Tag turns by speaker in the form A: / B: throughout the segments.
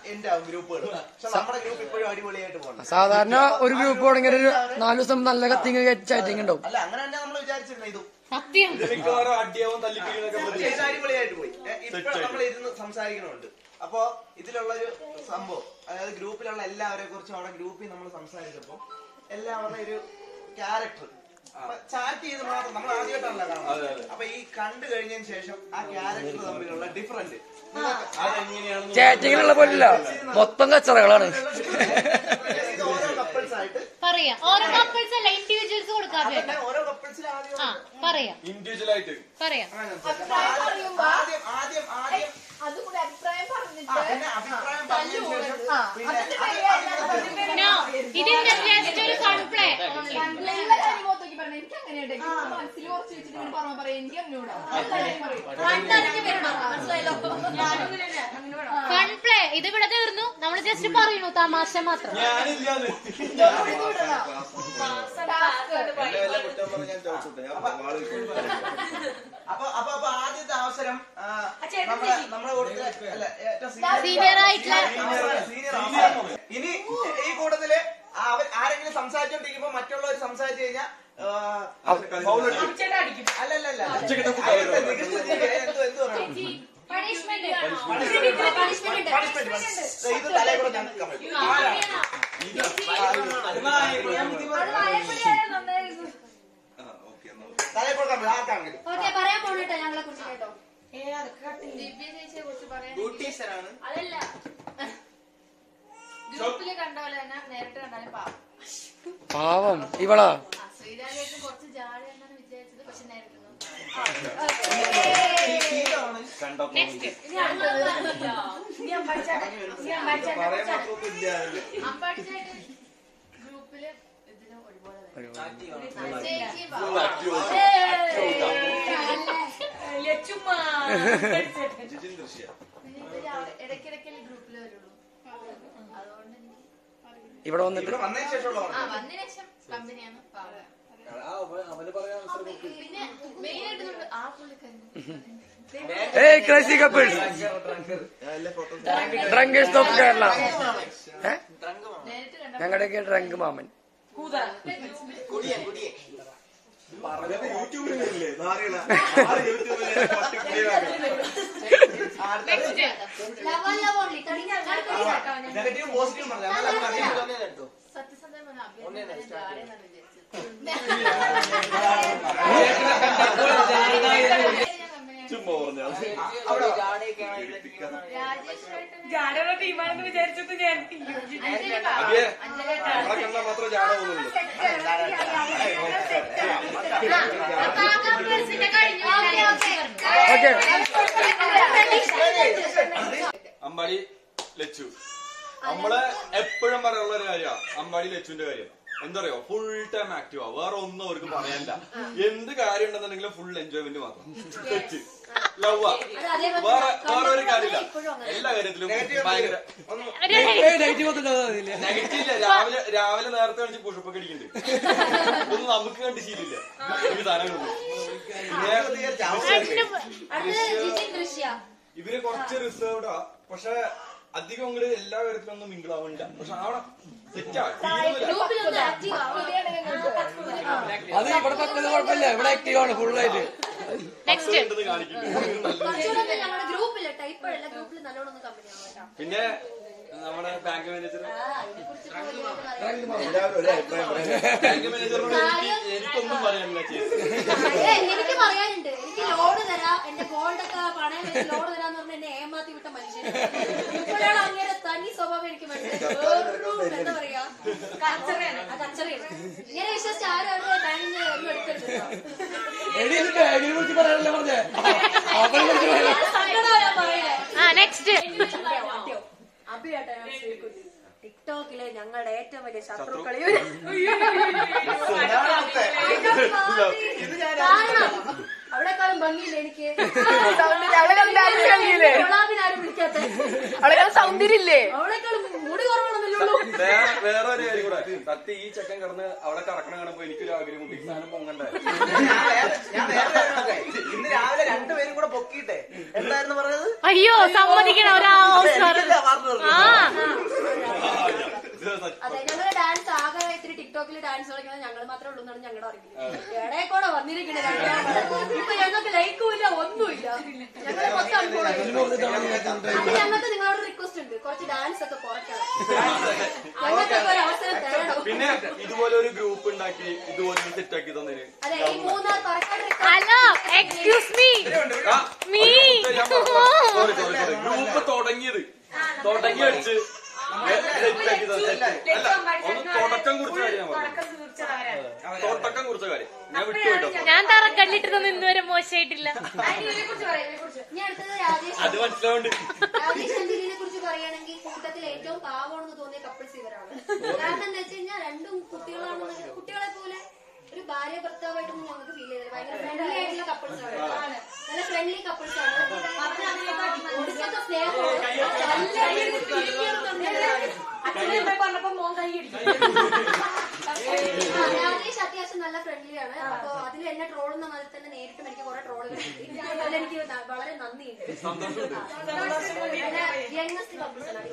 A: എന്റെ ആവും ഗ്രൂപ്പുകൾ പക്ഷെ നമ്മുടെ ഗ്രൂപ്പ് ഇപ്പോഴും അടിപൊളിയായിട്ട് പോകുന്നു
B: സാധാരണ ഒരു ഗ്രൂപ്പ് തുടങ്ങിയ ഒരു നാല് ദിവസം നല്ല കത്തിങ് ചാറ്റിങ് ഉണ്ടാവും
A: അല്ല അങ്ങനെ തന്നെ നമ്മൾ വിചാരിച്ചിരുന്നു ഇതും
C: സത്യം
D: മിക്കവാറും അടിയാവും തല്ലിപ്പിക്കുന്നൊക്കെ
A: പക്ഷേ ഇത് അടിപൊളിയായിട്ട് പോയി ഇപ്പൊ നമ്മൾ ഇരുന്ന് സംസാരിക്കണമുണ്ട് അപ്പോ ഇതിലുള്ളൊരു സംഭവം അതായത് ഗ്രൂപ്പിലുള്ള എല്ലാവരെ കുറിച്ചും അവിടെ ഗ്രൂപ്പിൽ നമ്മൾ സംസാരിച്ചപ്പോ എല്ലാവരുടെ ഒരു ക്യാരക്ടർ ചാറ്റ് ചെയ്ത് മാത്രം നമ്മൾ ആദ്യമായിട്ടാണല്ലോ കാണുന്നത് അപ്പൊ ഈ കണ്ടു കഴിഞ്ഞതിന് ശേഷം ആ ക്യാരക്ടർ തമ്മിലുള്ള ഡിഫറൻറ്റ്
D: അതെങ്ങനെയാണെന്ന്
B: ചാറ്റിങ്ങിലുള്ള പോലില്ല മൊത്തം കച്ചറകളാണ്
A: ഇത് ഓരോ കപ്പിൾസ് ആയിട്ട്
C: പറയാ ഓരോ കപ്പിൾസ് അല്ല ഇൻഡിവിജ്വൽസ് കൊടുക്കാതെ
A: അതല്ല, ഓരോ കപ്പിൾസിൽ ആദ്യം
C: ആ പറയാ
D: ഇൻഡിവിജ്വൽ ആയിട്ട്
C: പറയാ
A: അങ്ങനെ സംസാരിക്കാം. ആദ്യം ആദ്യം ആദ്യം ആദ്യം
E: അതും കൂടി അഭിപ്രായം
A: ആ,
E: പറഞ്ഞിട്ട്
A: പിന്നെ അഭിപ്രായം പറഞ്ഞതിന് ശേഷം
E: ആ,
A: പിന്നെ
E: അതിന്റെ
A: അത്
E: പേര്
C: നോ ഇതിന്റെ ജസ്റ്റ് ഒരു ഫൺ പ്ലേ ഓൺലി
E: നല്ല കാര്യം മുഖത്തോക്കി പറഞ്ഞു എനിക്ക് അങ്ങനെയുണ്ട് മനസ്സിൽ കുറച്ച് വെച്ചിട്ട് ഇങ്ങനെ പറഞ്ഞു പറയാം എനിക്ക് അങ്ങനെയൂടാ മനസ്സിലായല്ലോ
C: ഫൺ പ്ലേ ഇത് ഇവിടെ തീർന്നു നമ്മൾ ജസ്റ്റ് പറയുന്നു തമാശ മാത്രം
D: ഞാനില്ലാന്ന്
A: അപ്പൊ അപ്പൊ അപ്പൊ ആദ്യത്തെ അവസരം ആ, നമ്മളെ നമ്മളെ കൊടുത്ത അല്ല ഏറ്റവും
C: Senior ആയിട്ടുള്ള
A: senior അവസരം. ഇനി ഈ കൂട്ടത്തില് അവർ ആരെങ്കിലും സംസാരിച്ചോണ്ടിരിക്കുമ്പോ മറ്റുള്ളവർ സംസാരിച്ചു കഴിഞ്ഞാൽ അല്ലല്ല എന്തോ എന്തോ പറയണം ഇത് തലേ കൂടെ ഞാൻ നിൽക്കാൻ പറ്റും തലേ കൂടെ കമ്പി ആർക്കാണെങ്കിലും
E: ഓക്കെ പറയാൻ പോണിട്ടോ ഞങ്ങളെ കുറിച്ച് കേട്ടോ
F: ദിവ്യ ചേച്ചിയെ കുറിച്ച് പറയാൻ
A: ബ്യൂട്ടീഷ്യനാണ്
F: അതല്ല ഗ്രൂപ്പില് കണ്ട പോലെ തന്നെ നേരിട്ട് കണ്ടാലും പാവം
B: പാവം ഇവളാ
F: ആ ശ്രീരാജ് ചേച്ചി കുറച്ച് ജാട എന്നാണ് വിചാരിച്ചത് പക്ഷെ നേരിട്ട് നോക്കി. അമ്പാടിച്ചായിട്ട് ഗ്രൂപ്പില് ഇതിനും ഒരുപോലെ വരും. ചേച്ചി പാവം. നിങ്ങൾക്ക് രാവിലെ ഇടയ്ക്കിടയ്ക്കല്ലേ ഗ്രൂപ്പിൽ വരുള്ളൂ അതുകൊണ്ട് എനിക്ക്
B: ഇവിടെ വന്നിട്ട്
A: ഇവിടെ വന്നതിന് ശേഷമുള്ള
F: ആ വന്നതിന് ശേഷം കമ്പനിയാണ് പാവം പിന്നെ മെയിൻ ആയിട്ട് നമ്മള് ആ പുള്ളിക്കാരൻ
B: ഏയ് crazy couples drunkers of Kerala ഏ
F: നേരിട്ട് കണ്ട
B: ഞങ്ങളുടെയൊക്കെ ഡ്രങ്ക് മാമൻ
A: കുടിയൻ കുടിയൻ
D: യൂട്യൂബിലില്ലേ നാറികള യൂട്യൂബിലെ
E: ലവ ലവ ഓൺലി
A: നെഗറ്റീവ് പോസിറ്റീവ് പറഞ്ഞു
F: സത്യസന്ധം പറഞ്ഞ അഭ്യർത്ഥന ജാടയെന്നാണ് വിചാരിച്ചത്
D: ചുമ്മാ പറഞ്ഞാ
F: രാജേഷായിട്ട്
G: ടീമാണെന്ന് വിചാരിച്ചത് ഞാൻ
D: അതെ നമ്മളെ കണ്ടാൽ മാത്രമേ ജാട പോകുന്നുള്ളൂ
B: ഓക്കെ
D: അമ്പാടി ലച്ചു നമ്മള് എപ്പോഴും പറയാനുള്ള ഒരു കാര്യമാണ് അമ്പാടി ലച്ചുവിന്റെ കാര്യം എന്താ പറയാ ഫുൾ ടൈം ആക്റ്റീവാ വേറെ ഒന്നും അവർക്ക് പറയാനില്ല എന്ത് കാര്യം ഉണ്ടെന്നുണ്ടെങ്കിലും ഫുൾ എൻജോയ്മെന്റ് മാത്രം തെറ്റ് ലവ്വാ വേറെ വേറെ ഒരു കാര്യമില്ല എല്ലാ കാര്യത്തിലും ഭയങ്കര നെഗറ്റീവ് ഇല്ല രാവിലെ രാവിലെ നേരത്തെ കളിച്ച് പുഷപ്പൊക്കെ അടിക്കുന്നുണ്ട് ഇതൊന്നും നമുക്ക് കണ്ട് ശീലില്ല ഈ സാധനങ്ങളൊന്നും പിന്നെ
E: ദൃശ്യ
D: ഇവര് കുറച്ച് റിസർവ്ഡാ പക്ഷെ അധികം അങ്ങോട്ട് എല്ലാ കാര്യത്തിലും ഒന്നും മിങ്കിൾ ആവുന്നില്ല പക്ഷെ അവിടെ സെറ്റാ
E: ഗ്രൂപ്പിലൊന്ന് ആക്റ്റീവ്
B: അത് ഇവിടെ പറ്റത് കുഴപ്പമില്ല ഇവിടെ ആക്റ്റീവ് ആണ് ഫുൾ ആയിട്ട്
C: നെക്സ്റ്റ്
D: കാണിക്കുന്നുണ്ട്
E: കുറച്ചുകൂടെ ഞങ്ങളുടെ ഗ്രൂപ്പില് ടൈപ്പ് അല്ല ഗ്രൂപ്പിൽ നല്ലോണം ഒന്ന് കമ്പനി ആവും കേട്ടോ
D: പിന്നെ നമ്മുടെ ബാങ്ക് മാനേജർ ബാങ്ക് മാനേജറിനോട് എനിക്ക് എനിക്കൊന്നും പറയാനില്ല ചേച്ചി
E: ഏയ്, എനിക്ക് പറയാനുണ്ട് എനിക്ക് ലോഡ് തരാം എന്റെ ഗോൾഡ് ഒക്കെ പണയം വെച്ച് ലോഡ് തരാന്ന് പറഞ്ഞ എന്നെ ഏമാത്തി വിട്ട മനുഷ്യൻ ഇപ്പോഴാണ് അങ്ങനെ തനി സ്വഭാവം എനിക്ക് മനസ്സിലായത് വേറൊരു എന്താ പറയാ കച്ചറയാണ് ആ കച്ചറയാണ് ഇങ്ങനെ വിശ്വസിച്ച് ആരും അവരുടെ ബാങ്കിൽ നിന്ന് ഒന്നും എടുക്കരുത് കേട്ടോ.
B: എടി ഇത് ബാഗിനെ കുറിച്ച് പറയാനല്ലേ പറഞ്ഞേ അവനെ കുറിച്ച് പറയാൻ
E: ഞാൻ സങ്കടമാ പറയണേ
C: ആ നെക്സ്റ്റ്
E: അഭിയാട്ടെ ടിക്ടോക്കിലെ ഞങ്ങളുടെ ഏറ്റവും വലിയ ശത്രുക്കളി കാരണം അവിടെക്കാളും ഭംഗിയില്ല എനിക്ക് കൊളാബിനാരും വിളിക്കാത്ത
G: അവിടെ സൗന്ദര്യല്ലേ
E: അവളെക്കാളും മുടി കുറവാണെന്നല്ലേ ഉള്ളൂ
D: വേറെ വേറെ ഒരു കാര്യം കൂടെ സത്യം ഈ ചെക്കൻ കിടന്ന് അവിടെ കറക്കണ കാണുമ്പോ എനിക്കൊരു ആഗ്രഹമുണ്ട് ഈ സാധനം പൊങ്ങണ്ടേ
A: ഞാൻ നേരത്തെ പറഞ്ഞതേ, ഇന്ന് രാവിലെ രണ്ടുപേരും കൂടെ പൊക്കിയിട്ടെ എന്തായിരുന്നു പറഞ്ഞത്
C: അയ്യോ സമ്മതിക്കണം ഒരാ
A: എനിക്കല്ലേ പറഞ്ഞു
C: ആ
E: ഡാൻസ് കളിക്കുന്നത് ഞങ്ങൾ മാത്രമേ ഉള്ളൂ എന്നാണ് ഞങ്ങളുടെ അറിവില്ല ഇടയെ കൂടെ വന്നിരിക്കുന്നത് ഇപ്പൊ ഞങ്ങൾക്ക് ലൈക്കും ഇല്ല ഒന്നുമില്ല ഞങ്ങളെ മൊത്തം അനുഭവം അപ്പൊ ഞങ്ങൾക്ക് നിങ്ങളോട് റിക്വസ്റ്റ് ഉണ്ട് കുറച്ച് ഡാൻസ് ഒക്കെ കുറയ്ക്കണം ഞങ്ങൾക്കൊക്കെ ഒരു അവസരം തരണം
D: പിന്നെ ഇതുപോലെ ഒരു ഗ്രൂപ്പ് ഉണ്ടാക്കി ഇതുപോലെ സെറ്റ് ആക്കി തന്നതിന്
E: അതെ ഈ മൂന്നാർ തുറക്കാൻ
C: hello excuse me me
D: sorry sorry sorry group തുടങ്ങിയത് തുടങ്ങി അടിച്ച് സെറ്റ് ആക്കി തന്നെ അല്ല ഒന്ന് തുടക്കം കുറിച്ച കാര്യം ഞാൻ പറഞ്ഞു തുടക്കം കുറിച്ച കാര്യം ഞാൻ വിട്ടുപോയിട്ടോ
C: ഞാൻ തറക്കല്ലിട്ടതൊന്നും ഇന്നുവരെ മോശമായിട്ടില്ല
E: ഇനി അടുത്തത് രാജേഷ്
D: അത് മനസ്സിലാവുണ്ട്
E: രാജേഷ് അഞ്ജലിനെ കുറിച്ച് പറയുകയാണെങ്കിൽ കൂട്ടത്തിൽ ഏറ്റവും പാവമാണെന്ന് തോന്നിയ കപ്പിൾസ് ഇവരാണ് കാരണം എന്താ വെച്ച് കഴിഞ്ഞാൽ രണ്ടും കുട്ടികളാണെന്ന് കുട്ടികളെ പോലെ ഒരു ഭാര്യ ഭർത്താവായിട്ടൊന്നും ഞങ്ങൾക്ക് ഫീൽ ചെയ്തില്ല ഭയങ്കര ഫ്രണ്ട്ലി ആയിട്ടുള്ള കപ്പിൾസ് ആണ് നല്ല ഫ്രണ്ട്ലി കപ്പിൾസ് ആണ് ഒടുക്കത്തെ സ്നേഹമാണ് നല്ല
G: പറഞ്ഞപ്പോ മോൻ കൈയടിച്ചു
E: ആ, രാജേഷ് അത്യാവശ്യം നല്ല ഫ്രണ്ട്ലി ആണ് അപ്പൊ അതിൽ എന്നെ ട്രോളുന്ന മാതിരി തന്നെ നേരിട്ടും എനിക്ക് കുറെ ട്രോളുകൾ കിട്ടി അതിൽ എനിക്ക് ന- വളരെ നന്ദിയുണ്ട് പിന്നെ യങ്ങസ്റ്റ് കപ്പിൾസ് ആണ്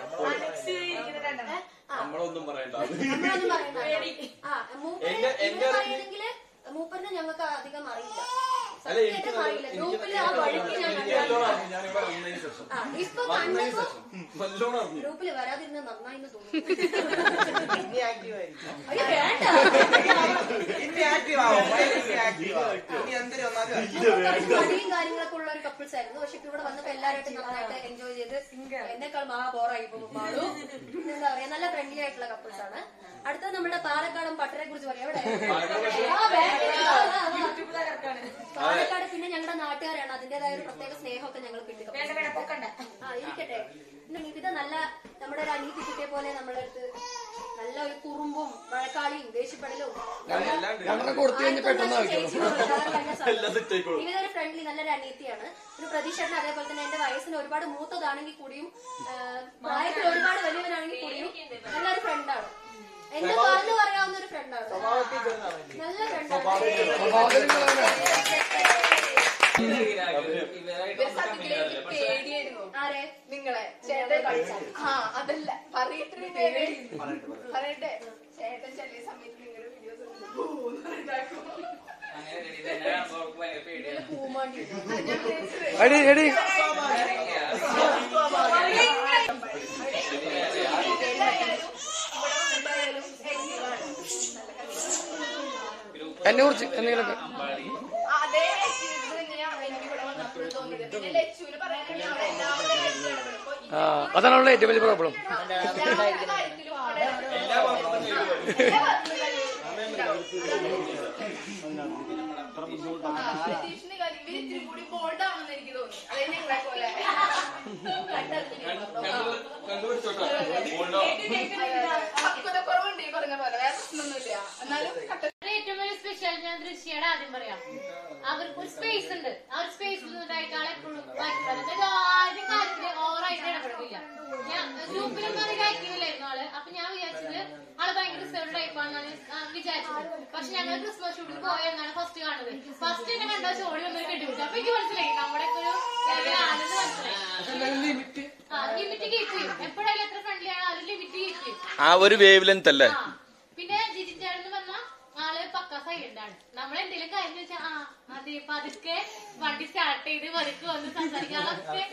E: ആ,
D: നമ്മളൊന്നും പറയണ്ട
E: നമ്മളൊന്നും പറയണ്ട. ആ, മൂപ്പര്
D: എന്റെ- എന്റെ
E: ഇങ്ങനെ
D: അറിവില്
E: പറയണെങ്കില് മൂപ്പരിനെ ഞങ്ങൾക്ക് അധികം അറിയില്ല
D: അല്ല എനിക്ക്
E: സത്യമായിട്ടും അറിയില്ല ഗ്രൂപ്പിൽ ആ വഴിക്ക് ഞാൻ
D: നല്ലോണം
E: കണ്ടിട്ടില്ല.
D: അറിഞ്ഞു ഞാനിവിടെ വന്നതിന് ശേഷം
E: ആ, ഇപ്പൊ
D: വന്നതിന്
E: കണ്ടപ്പോ
D: ശേഷം നല്ലോണം അറിഞ്ഞു
E: ഗ്രൂപ്പിൽ വരാതിരുന്ന നന്നായിന്ന് തോന്നുന്നു
A: ഇനി ആക്റ്റീവ് ആയിരിക്കും
E: അയ്യോ വേണ്ട
A: ഇനി ആക്റ്റീവ് ആവും ഭയങ്കര ആക്റ്റീവ് ആവും ഇനി എന്തിനു വന്നാലും ആക്റ്റീവ്
E: മടിയും കാര്യങ്ങളൊക്കെ ഉള്ള ഒരു കപ്പിൾസ് ആയിരുന്നു പക്ഷെ ഇപ്പൊ ഇവിടെ വന്നപ്പോ എല്ലാവരായിട്ടും നന്നായിട്ട് എൻജോയ് ചെയ്ത് എന്നെക്കാൾ മഹാ ബോറായി ഇപ്പൊ പാടു എന്താ പറയാ നല്ല ഫ്രണ്ട്ലി ആയിട്ടുള്ള കപ്പിൾസ് ആണ് അടുത്തത് നമ്മുടെ പാലക്കാടൻ പട്ടരെ കുറിച്ച് പറയാം എവിടെ ആ, back ല്. ആ, ആ, ആ. പാലക്കാട് പിന്നെ ഞങ്ങളുടെ നാട്ടുകാരാണ് അതിന്റേതായ ഒരു പ്രത്യേക സ്നേഹമൊക്കെ ഞങ്ങൾ കിട്ടി ആ ഇരിക്കട്ടെ പിന്നെ നികിത നല്ല നമ്മുടെ ഒരു അനീതി കുട്ടിയെ പോലെ നമ്മുടെ അടുത്ത് നല്ല ഒരു കുറുമ്പും വഴക്കാളിയും ദേഷ്യപ്പെടലും
B: ഞങ്ങളെ കൊടുത്തു കഴിഞ്ഞ് പെട്ടെന്ന്
D: എല്ലാം സെറ്റ് ആയിക്കോളും
E: ഇവര് ഒരു ഫ്രണ്ട്ലി നല്ലൊരു അനീതിയാണ് ഒരു പ്രതീക്ഷേട്ടൻ അതേപോലെ തന്നെ എന്റെ വയസ്സിന് ഒരുപാട് മൂത്തതാണെങ്കിൽ കൂടിയും ആ, പ്രായത്തിൽ ഒരുപാട് വലിയവനാണെങ്കിൽ കൂടിയും നല്ലൊരു ഫ്രണ്ടാണ് എന്റെ പറഞ്ഞു പറയാവുന്ന ഒരു ഫ്രണ്ടാണ് നല്ല ഫ്രണ്ടാണ്
G: പേടിയായിരുന്നു
E: ആരെ
G: നിങ്ങളെ ചേട്ടൻ ആ അതല്ല പറയട്ടെ പറയട്ടെ ചേട്ടൻ ചെല്ലിയ സമയത്ത് നിങ്ങളുടെ വീഡിയോസ്
E: പൂമാണ്ടി
B: എടി എടി എന്നെ കുറിച്ച് എന്തെങ്കിലുമൊക്കെ
G: അതേ ഇത് തന്നെയാണ് എനിക്ക് ഇവിടെ വന്നപ്പോഴും തോന്നിയത് പിന്നെ ലച്ചുവിന് പറയാനുണ്ടെങ്കിൽ അവിടെ എല്ലാവരുടെ കാര്യത്തിലും ഇടപെടും. അപ്പൊ ഈ
B: ആ അതാണുള്ള ഏറ്റവും വലിയ പ്രോബ്ലം
G: എല്ലാവരുടെ കാര്യത്തിലും അവിടെ
D: എല്ലാ ഭാഗത്തും
G: പ്രതീക്ഷിന്റെ കാര്യം ഇവര് ഇത്തിരി കൂടി ബോൾഡ് ആണെന്ന് എനിക്ക് തോന്നി അതായത് നിങ്ങളെ പോലെ
D: കണ്ടുപിടിച്ചോട്ടെ ഓൾഡോ
G: പക്വത കുറവുണ്ട് ഈ പറഞ്ഞ പോലെ വേറെ പ്രശ്നമൊന്നുമില്ല എന്നാലും കട്ട
C: ഏറ്റവും വലിയ സ്പെഷ്യൽ ഞാൻ ദൃശ്യയുടെ ആദ്യം പറയാം അവർക്ക് ഒരു സ്പേസ് ഉണ്ട് ആ ഒരു സ്പേസിൽ നിന്നിട്ട് ആൾ എപ്പോഴും ആദ്യം കാര്യത്തില് ഓവറായിട്ട് ഇടപെടില്ല ഞാൻ ഗ്രൂപ്പിലൊന്നും അധികം ആക്റ്റീവ് അല്ലായിരുന്നു ആള് അപ്പൊ ഞാൻ വിചാരിച്ചത് ആള് ഭയങ്കര റിസർവ് ടൈപ്പാണെന്നാണ് വിചാരിച്ചത് പക്ഷെ ഞങ്ങൾ ക്രിസ്മസ് ഷൂട്ടിൽ പോയെന്നാണ് ഫസ്റ്റ് കാണുന്നത് ഫസ്റ്റ് എന്നെ കണ്ടാ ചോടി വന്നൊരു കെട്ടിപ്പിടിച്ചു അപ്പൊ എനിക്ക് മനസ്സിലായി നമ്മുടെ ഒക്കെ ഒരു level ആണെന്ന് മനസ്സിലായി
B: ലിമിറ്റ്
C: ആ ലിമിറ്റ് കീപ്പ് ചെയ്യും എപ്പോഴായാലും എത്ര ഫ്രണ്ട്ലി ആണ് അത് ലിമിറ്റ് കീപ്പ് ചെയ്യും
D: ആ ഒരു വേവ് ലെങ്ത് അല്ലേ
C: ആ. പിന്നെ ജിജി ചേട്ടൻ പറഞ്ഞ ആള് പക്ക സൈലന്റ് ആണ് നമ്മൾ എന്തെങ്കിലും കാര്യം ചോദിച്ചാൽ ആ അതെ പതുക്കെ വണ്ടി സ്റ്റാർട്ട് ചെയ്ത് പതുക്കെ വന്ന് സംസാരിക്കാളൊക്കെ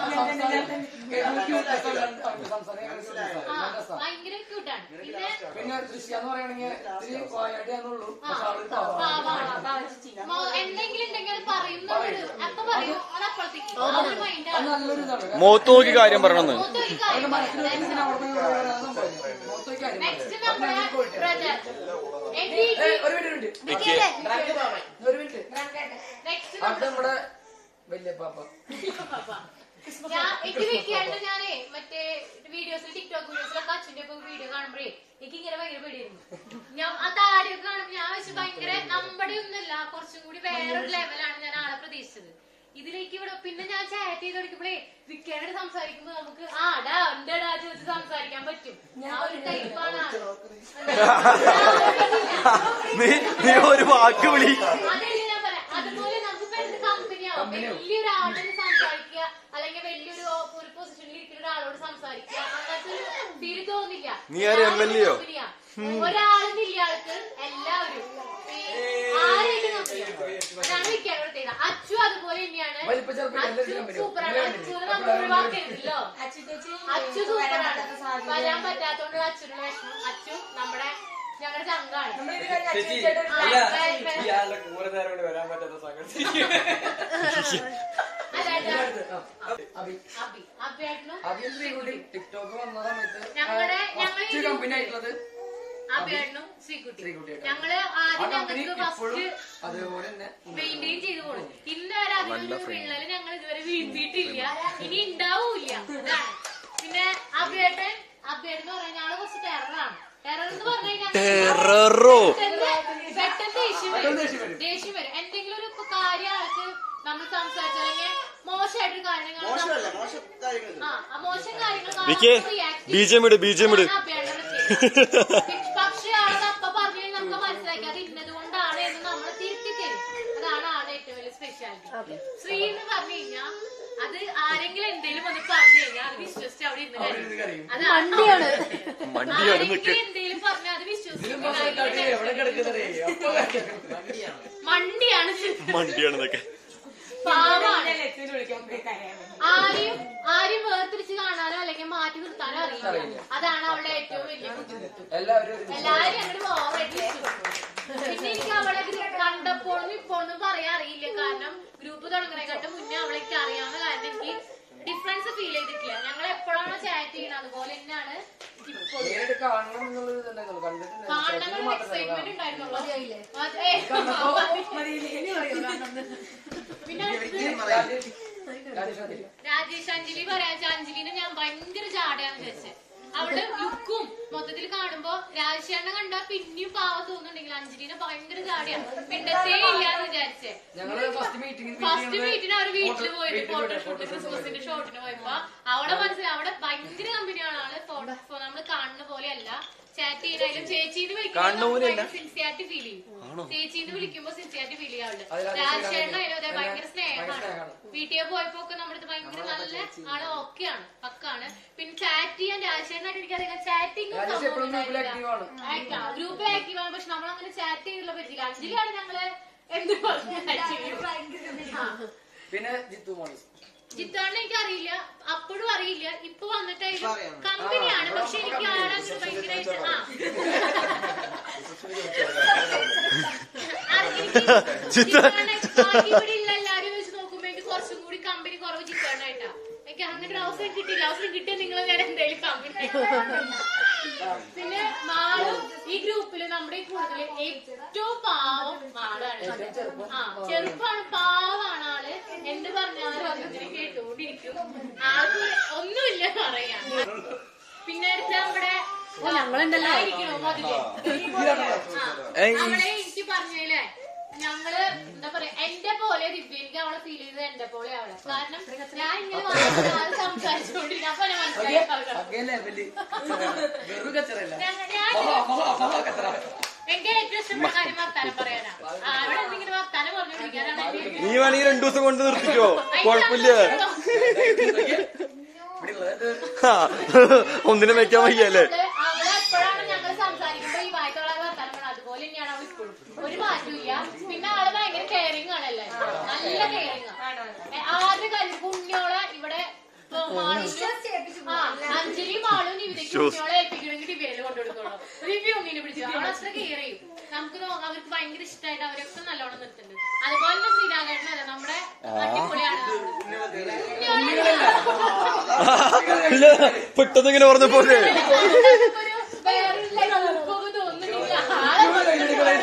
C: ആ ഭയങ്കര ക്യൂട്ടാണ് പിന്നെ
B: പിന്നെ ദൃശ്യ എന്ന് പറയുകയാണെങ്കിൽ ഇത്തിരി വായാടിയാന്നുള്ളൂ
C: ആ, പാവാണ്. മോ- എന്തെങ്കിലും ഉണ്ടെങ്കിൽ അത് പറയും നമ്മള് അപ്പൊ പറയും അത് അപ്പുറത്തേക്ക് ആ ഒരു മൈൻഡാണ്
B: നല്ലൊരു ഇതാണ്
D: മുഖത്ത് നോക്കി കാര്യം പറയണമെന്ന്
C: മൂത്ത ഒരു കാര്യം
B: മനസ്സിൽ അവിടെ നിന്ന് ഇവിടെ വരാൻ സംഭവിക്കും മൊത്തം കാര്യം
C: നെക്സ്റ്റ് നമ്മുടെ ബ്രദർ എന്റെ
B: ഒരു മിനിറ്റ് ഒരു മിനിറ്റ്
C: നെക്സ്റ്റ്
B: അടുത്ത നമ്മുടെ വലിയ പാപ്പ
C: ഞാൻ എന്റെ വീട്ടിലായിട്ട് ഞാനേ മറ്റേ വീഡിയോസിൽ ടിക്ടോക്ക് വീഡിയോസിലൊക്കെ അച്ഛന്റെ ഒക്കെ വീഡിയോ കാണുമ്പോഴേ എനിക്ക് ഇങ്ങനെ ഭയങ്കര പേടിയായിരുന്നു ഞാൻ ആ താടിയൊക്കെ കാണുമ്പോൾ ഞാൻ വെച്ച് ഭയങ്കര നമ്മുടെ ഒന്നുമില്ല കുറച്ചും കൂടി വേറൊരു ലെവലാണ് ഞാൻ ആളെ പ്രതീക്ഷിച്ചത് ഇതിലേക്ക് ഇവിടെ പിന്നെ ഞാൻ ചാറ്റ് ചെയ്ത് കൊടുക്കുമ്പോഴേ വിക്കേനോട് സംസാരിക്കുമ്പോ നമുക്ക് ആ ഡാ ഉണ്ടടാ ചോദിച്ച് സംസാരിക്കാൻ പറ്റും ആ ഒരു ടൈപ്പാണ് ആള്
D: നീ നീ ഒരു വാക്ക് വിളി
C: അതല്ലേ ഞാൻ പറയാം അതുപോലെ നമുക്ക് എന്ത് കമ്പനിയാവും വലിയൊരാളോട് സംസാരിക്കുക അല്ലെങ്കിൽ വലിയൊരു ഒരു പൊസിഷനിൽ ഇരിക്കുന്ന ഒരാളോട് സംസാരിക്കുക അങ്ങനത്തെ ഒരു ഫീൽ തോന്നില്ല
D: നീ ആര് MLA യോ?
C: കമ്പനിയാ. ഒരാളിന്റെ ആൾക്ക് എല്ലാവരും ഈ ആരെയും നോക്കില്ല അതാണ് വിളിക്കാൻ പ്രത്യേകത അച്ചു അതുപോലെ തന്നെയാണ്
B: വലിപ്പ ചെറുപ്പം
C: അച്ചു
B: എല്ലാവരും കമ്പനി.
C: സൂപ്പറാണ് അച്ചുവിനെ നമ്മൾ ഒഴിവാക്കരുതല്ലോ അച്ചു സൂപ്പറാണ് വരാൻ പറ്റാത്തോണ്ട് അച്ഛനുള്ള വിഷമം അച്ചു നമ്മുടെ ഞങ്ങളുടെ ചങ്കാണ്
H: ചേച്ചി
C: ആ,
H: അല്ല
C: വേ- വേ-
H: ഇയാളുടെ കൂടെ നേരം കൊണ്ട് വരാൻ പറ്റാത്ത സംഗതി
C: അതായത്
B: അഭി
C: അബി അബിയായിരുന്നു
B: അഭിയും ശ്രീകുട്ടി ടിക്ടോക്ക് വന്ന സമയത്ത്
C: ഞങ്ങളുടെ ഞങ്ങൾ
B: ഫസ്റ്റ് കമ്പനി ആയിട്ടുള്ളത്
C: അബിയായിരുന്നു ശ്രീകുട്ടി
B: ശ്രീകുട്ടിയായിട്ട്.
C: ഞങ്ങള്
B: ആ
C: ആദ്യം
B: കമ്പനി
C: ഞങ്ങൾക്ക്
B: ഇപ്പോഴും
C: ഫസ്റ്റ്
B: അതേപോലെ തന്നെ
C: മെയിൻറ്റെയിൻ ചെയ്തു പോണു ഇന്ന് വരെ അതിനൊരു വിള്ളല് ഞങ്ങൾ ഇതുവരെ വീഴ്ത്തിയിട്ടില്ല ഇനി ഉണ്ടാവൂല ഇതാണ് പിന്നെ അഭിയേട്ടൻ അഭിയേട്ടൻ എന്ന് പറഞ്ഞാൽ ഞങ്ങള് കുറച്ച് ടെററാണ് ടെറർ എന്ന് പറഞ്ഞു കഴിഞ്ഞാൽ
D: ടെററോ
C: പെട്ടെന്ന് പെട്ടെന്ന് ദേഷ്യം വരും ദേഷ്യം വരും എന്തെങ്കിലും ഒരു ഇപ്പൊ കാര്യം ആൾക്ക് നമ്മൾ സംസാരിച്ചല്ലെങ്കിൽ മോശമായിട്ടൊരു കാര്യങ്ങൾ
A: മോശമല്ല മോശം കാര്യങ്ങൾ
C: ആ ആ മോശം കാര്യങ്ങൾ
D: വിക്കേ, BGM ഇട്, BGM ഇട്.
C: പക്ഷെ ആളത് അപ്പൊ പറഞ്ഞു കഴിഞ്ഞാൽ നമുക്ക് മനസ്സിലാക്കി അത് ഇന്നത് കൊണ്ടാണ് എന്ന് നമ്മൾ തിരുത്തി തരും അതാണ് ആളുടെ ഏറ്റവും വലിയ സ്പെഷ്യാലിറ്റി ശ്രീ എന്ന് പറഞ്ഞു കഴിഞ്ഞാൽ അത് ആരെങ്കിലും എന്തെങ്കിലും ഒന്ന് പറഞ്ഞു കഴിഞ്ഞാൽ അത് വിശ്വസിച്ച് അവിടെ ഇരുന്ന് കാര്യം അതാണ്
E: മണ്ടിയാണ്
D: മണ്ടിയാണ് നിക്ക്
C: ആരെങ്കിലും എന്തെങ്കിലും പറഞ്ഞാൽ അത് വിശ്വസിച്ച്
B: എവിടെ കിടക്കുന്നതേ അപ്പൊ
C: മണ്ടിയാണ്
D: മണ്ടിയാണ് ഇതൊക്കെ
C: പാവാണ് ആരെയും ആരെയും വേർതിരിച്ച് കാണാനോ അല്ലെങ്കിൽ മാറ്റി നിർത്താനോ അറിയില്ല അതാണ് അവളുടെ ഏറ്റവും വലിയ ബുദ്ധിമുട്ട്
B: എല്ലാവരും ഒരു
C: എല്ലാരും അങ്ങോട്ട് ഓവറായിട്ട് പിന്നെ എനിക്ക് അവളെ ഇത് കണ്ടപ്പോഴും ഇപ്പോഴൊന്നും പറയാൻ അറിയില്ല കാരണം ഗ്രൂപ്പ് തുടങ്ങുന്നതിനെക്കാട്ടും മുന്നേ അവളെ എനിക്ക് അറിയാവുന്ന കാരണം എനിക്ക് ഡിഫറൻസ് ഫീൽ ചെയ്തിട്ടില്ല ഞങ്ങൾ എപ്പോഴാണോ ചാറ്റ് ചെയ്യുന്നത് അതുപോലെ തന്നെയാണ് ഇപ്പോൾ
B: നേരിട്ട് കാണണം എന്നുള്ളത് ഇതുണ്ടായിരുന്നു കണ്ടിട്ടുണ്ട്
C: കാണണമെന്നുള്ള എക്സൈറ്റ്മെന്റ് ഉണ്ടായിരുന്നുള്ളൂ അതെ. പിന്നെ രാജേഷ് അഞ്ജലി പറയാ അഞ്ജലിനെ ഞാൻ ഭയങ്കര ജാടയാന്ന് വിചാരിച്ചത് അവളുടെ ലുക്കും മൊത്തത്തിൽ കാണുമ്പോ രാജേഷേണ്ണ കണ്ടാ പിന്നെയും പാവം തോന്നുന്നുണ്ടെങ്കിൽ അഞ്ജലിനെ ഭയങ്കര ജാടയാ മിണ്ടത്തേ ഇല്ലാന്ന് വിചാരിച്ചേ
B: ഞങ്ങള് ഫസ്റ്റ് മീറ്റിംഗ്
C: ഫസ്റ്റ് മീറ്റിന് അവർ വീട്ടിൽ പോയിട്ട് ഫോട്ടോഷൂട്ട് ക്രിസ്മസിന്റെ ഷോട്ടിന് പോയപ്പോ അവിടെ മനസ്സിലായി അവിടെ ഭയങ്കര കമ്പനിയാണ് ആള് ഫോട്ടോ നമ്മൾ കാണുന്ന പോലെയല്ല ചാറ്റ് ചെയ്യാനും ചേച്ചിന്ന് വിളിക്കുമ്പോൾ സിൻസിയാരിറ്റി ഫീൽ ചെയ്യും ചേച്ചിന്ന് വിളിക്കുമ്പോ സിൻസിയാരിറ്റി ഫീൽ ചെയ്യും അവള് രാജേഷേണ്ണ അതെ ഭയങ്കര സ്നേഹമാണ് വീട്ടിൽ പോയപ്പോ ഒക്കെ നമ്മുടെ അടുത്ത് ഭയങ്കര നല്ല ആള് ഓക്കെയാണ് പക്കാണ് പിന്നെ ചാറ്റ് ചെയ്യാൻ രാജേഷേണ്ണായിട്ട് എനിക്കറിയാം ചാറ്റിംഗ്
B: എപ്പോഴും ഗ്രൂപ്പിൽ ആക്റ്റീവ് ആണ്
C: ഗ്രൂപ്പിൽ ആക്റ്റീവ് ആണ് പക്ഷെ നമ്മൾ അങ്ങനെ ചാറ്റ് ചെയ്തുള്ള പറ്റില്ല അഞ്ജലിയാണ് ഞങ്ങള് എന്ത് പറഞ്ഞു
B: പിന്നെ ജിത്തു മോണി
C: ജിത്താണ് എനിക്ക് അറിയില്ല അപ്പോഴും അറിയില്ല ഇപ്പൊ വന്നിട്ടായാലും
A: അറിയാം.
C: കമ്പനിയാണ് പക്ഷെ എനിക്ക് ആളങ്ങനെ ഭയങ്കരമായിട്ട് ആ ആ, എനിക്ക് ജിത്താണ് ബാക്കി ഇവിടെ ഉള്ള എല്ലാരും വെച്ച് നോക്കുമ്പോ എനിക്ക് കുറച്ചും കൂടി കമ്പനി കുറവ് ജിത്താണായിട്ടാ എനിക്ക് അങ്ങനെ ഒരു അവസരം കിട്ടിയില്ല അവസരം കിട്ടിയ നിങ്ങൾ ഞാൻ എന്തായാലും കമ്പനി പിന്നെ മാളും ഈ ഗ്രൂപ്പില് നമ്മുടെ ഈ കൂടുതൽ ഏറ്റവും പാവം മാളാണ് ആ ചെറുപ്പാണ് പാവാണ് ആള് എന്ത് പറഞ്ഞാലും അതിനെ കേട്ടുകൊണ്ടിരിക്കും ആൾക്ക് ഒന്നുമില്ല പറയാൻ പിന്നെ അടുത്ത നമ്മുടെ
E: ഞങ്ങളുണ്ടല്ലോ.
C: ആയിരിക്കണോ മതില് ആ, അവളെ എനിക്ക് പറഞ്ഞല്ലേ ഞങ്ങള് എന്താ പറയാ എന്റെ പോലെ ദിവ്യ എനിക്ക് അവളെ ഫീൽ ചെയ്തത് എന്റെ പോലെ അവളെ കാരണം ഞാൻ ഇങ്ങനെ വന്നിട്ട് ആള് സംസാരിച്ചുകൊണ്ടിരുന്ന അപ്പൊ ഞാൻ മനസ്സിലായി അവളെ.
B: അതേ ലെവല് വെറും കച്ചറല്ല
C: ഞങ്ങ- ഞാൻ എനിക്ക് ഏറ്റവും ഇഷ്ടപ്പെട്ട കാര്യം വർത്താനം പറയാനാ ആ, അവിടെ എന്തെങ്കിലും വർത്താനം പറഞ്ഞുകൊണ്ടിരിക്കാനാണ് എന്റെ
D: നീ വേണമെങ്കിൽ രണ്ടു ദിവസം കൊണ്ട് നിർത്തിക്കോ കൊഴപ്പില്ല ഹാ, ഒന്നിനും വെക്കാൻ വയ്യല്ലേ
C: അവള് എപ്പോഴാണ് ഞങ്ങൾ സംസാരിക്കുമ്പോ ഈ വായത്തോള വർത്താനം പറയണത് അതുപോലെ തന്നെയാണ് അവൾ ഇപ്പോഴും ഒരു മാറ്റമില്ല പിന്നെ ആള് ഭയങ്കര കെയറിങ് ആണല്ലേ നല്ല കെയറിങ് ആദ്യ കാര്യം കുഞ്ഞോളെ ഇവിടെ ഇപ്പൊ മാളിക്ക് ആ, അഞ്ജലി മാളും നിവിതയ്ക്ക് കുഞ്ഞോളെ ഏൽപ്പിക്കണമെങ്കിൽ ഡിബേയിൽ കൊണ്ടുകൊടുത്തോളൂ റിവ്യൂ ഒന്നിനെ പിടിച്ചു അവൾ അത്ര കെയർ ചെയ്യും നമുക്ക് നോ- അവർക്ക് ഭയങ്കര ഇഷ്ടമായിട്ട് അവരൊക്കെ നല്ലോണം നിർത്തുന്നുണ്ട് അതുപോലെ തന്നെ ശ്രീരാഘേട്ടൻ അതെ നമ്മുടെ അടിപൊളിയാണ്
D: ഇല്ല പെട്ടെന്ന് ഇങ്ങനെ പറഞ്ഞ പോലെ
C: ഒരു വേറൊരു ലൈഫ് തോന്നുന്നില്ല ആളെ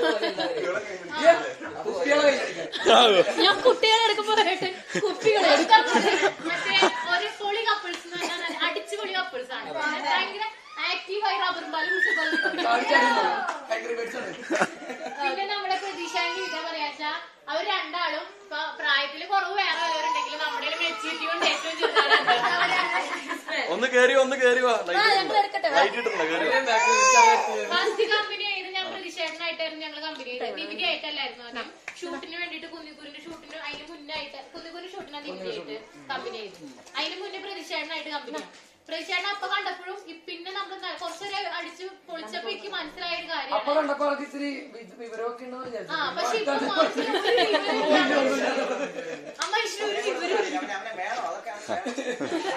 B: കുട്ടികളെ കൈയടിക്കാൻ
C: ഞാൻ കുട്ടികളെ എടുക്കുമ്പോ പറയട്ടെ കുട്ടികളെ മറ്റേ ഒരു പൊളി കപ്പിൾസ് എന്ന് പറഞ്ഞാൽ അടിച്ചുപൊളി കപ്പിൾസ് ആണ് ഭയങ്കര ആക്റ്റീവായി റബ്ബർ പാലും
B: ഭയങ്കര പേടിച്ചാണ്
C: പിന്നെ നമ്മുടെ പ്രതീക്ഷാന്റെ ഇതാ പറയാച്ചാ അവർ രണ്ടാളും ഇപ്പൊ പ്രായത്തില് കുറവ് വേറെ വല്ലവരുണ്ടെങ്കിലും നമ്മുടെ മെച്ചൂരിറ്റി കൊണ്ട് ഏറ്റവും ചെറുതാണ്
D: ഒന്ന് കേറി ഒന്ന് കേറി വാ ലൈറ്റ് കിട്ടുന്നില്ല കേറി വാ.
C: ഫസ്റ്റ് കമ്പനി ആയത് ഞാൻ പ്രതിഷേധനായിട്ടായിരുന്നു ഞങ്ങൾ കമ്പനി ചെയ്തത് നിവിധി ആയിട്ടല്ലായിരുന്നു ആദ്യം ഷൂട്ടിന് വേണ്ടിട്ട് കുന്നിക്കുരിന്റെ ഷൂട്ടിന് അതിന് മുന്നായിട്ട് കുന്നിക്കുരിന്റെ ഷൂട്ടിനാണ് നിവിധി ആയിട്ട് കമ്പനി ചെയ്തു അതിന് മുന്നേ പ്രതിഷേധനായിട്ട് കമ്പനി പ്രേക്ഷേട്ടൻ അപ്പൊ കണ്ടപ്പോഴും ഇ- പിന്നെ നമ്മൾ കുറച്ചൊരു അടിച്ചു പൊളിച്ചപ്പോ എനിക്ക് മനസ്സിലായ ഒരു
B: അപ്പൊ
C: കാര്യമാണ്
B: കണ്ടപ്പോ ആൾക്ക് ഇത്തിരി വി- വിവരമൊക്കെ ഉണ്ടെന്ന്
C: ആ
B: വിചാരിച്ചു
C: പക്ഷെ ഇപ്പൊ മനസ്സിൽ ഒരു വിവരമില്ല. അമ്മ ഈശ്വര ഒരു വിവരം
A: അവനെ അവനെ വേണോ അതൊക്കെ അവന്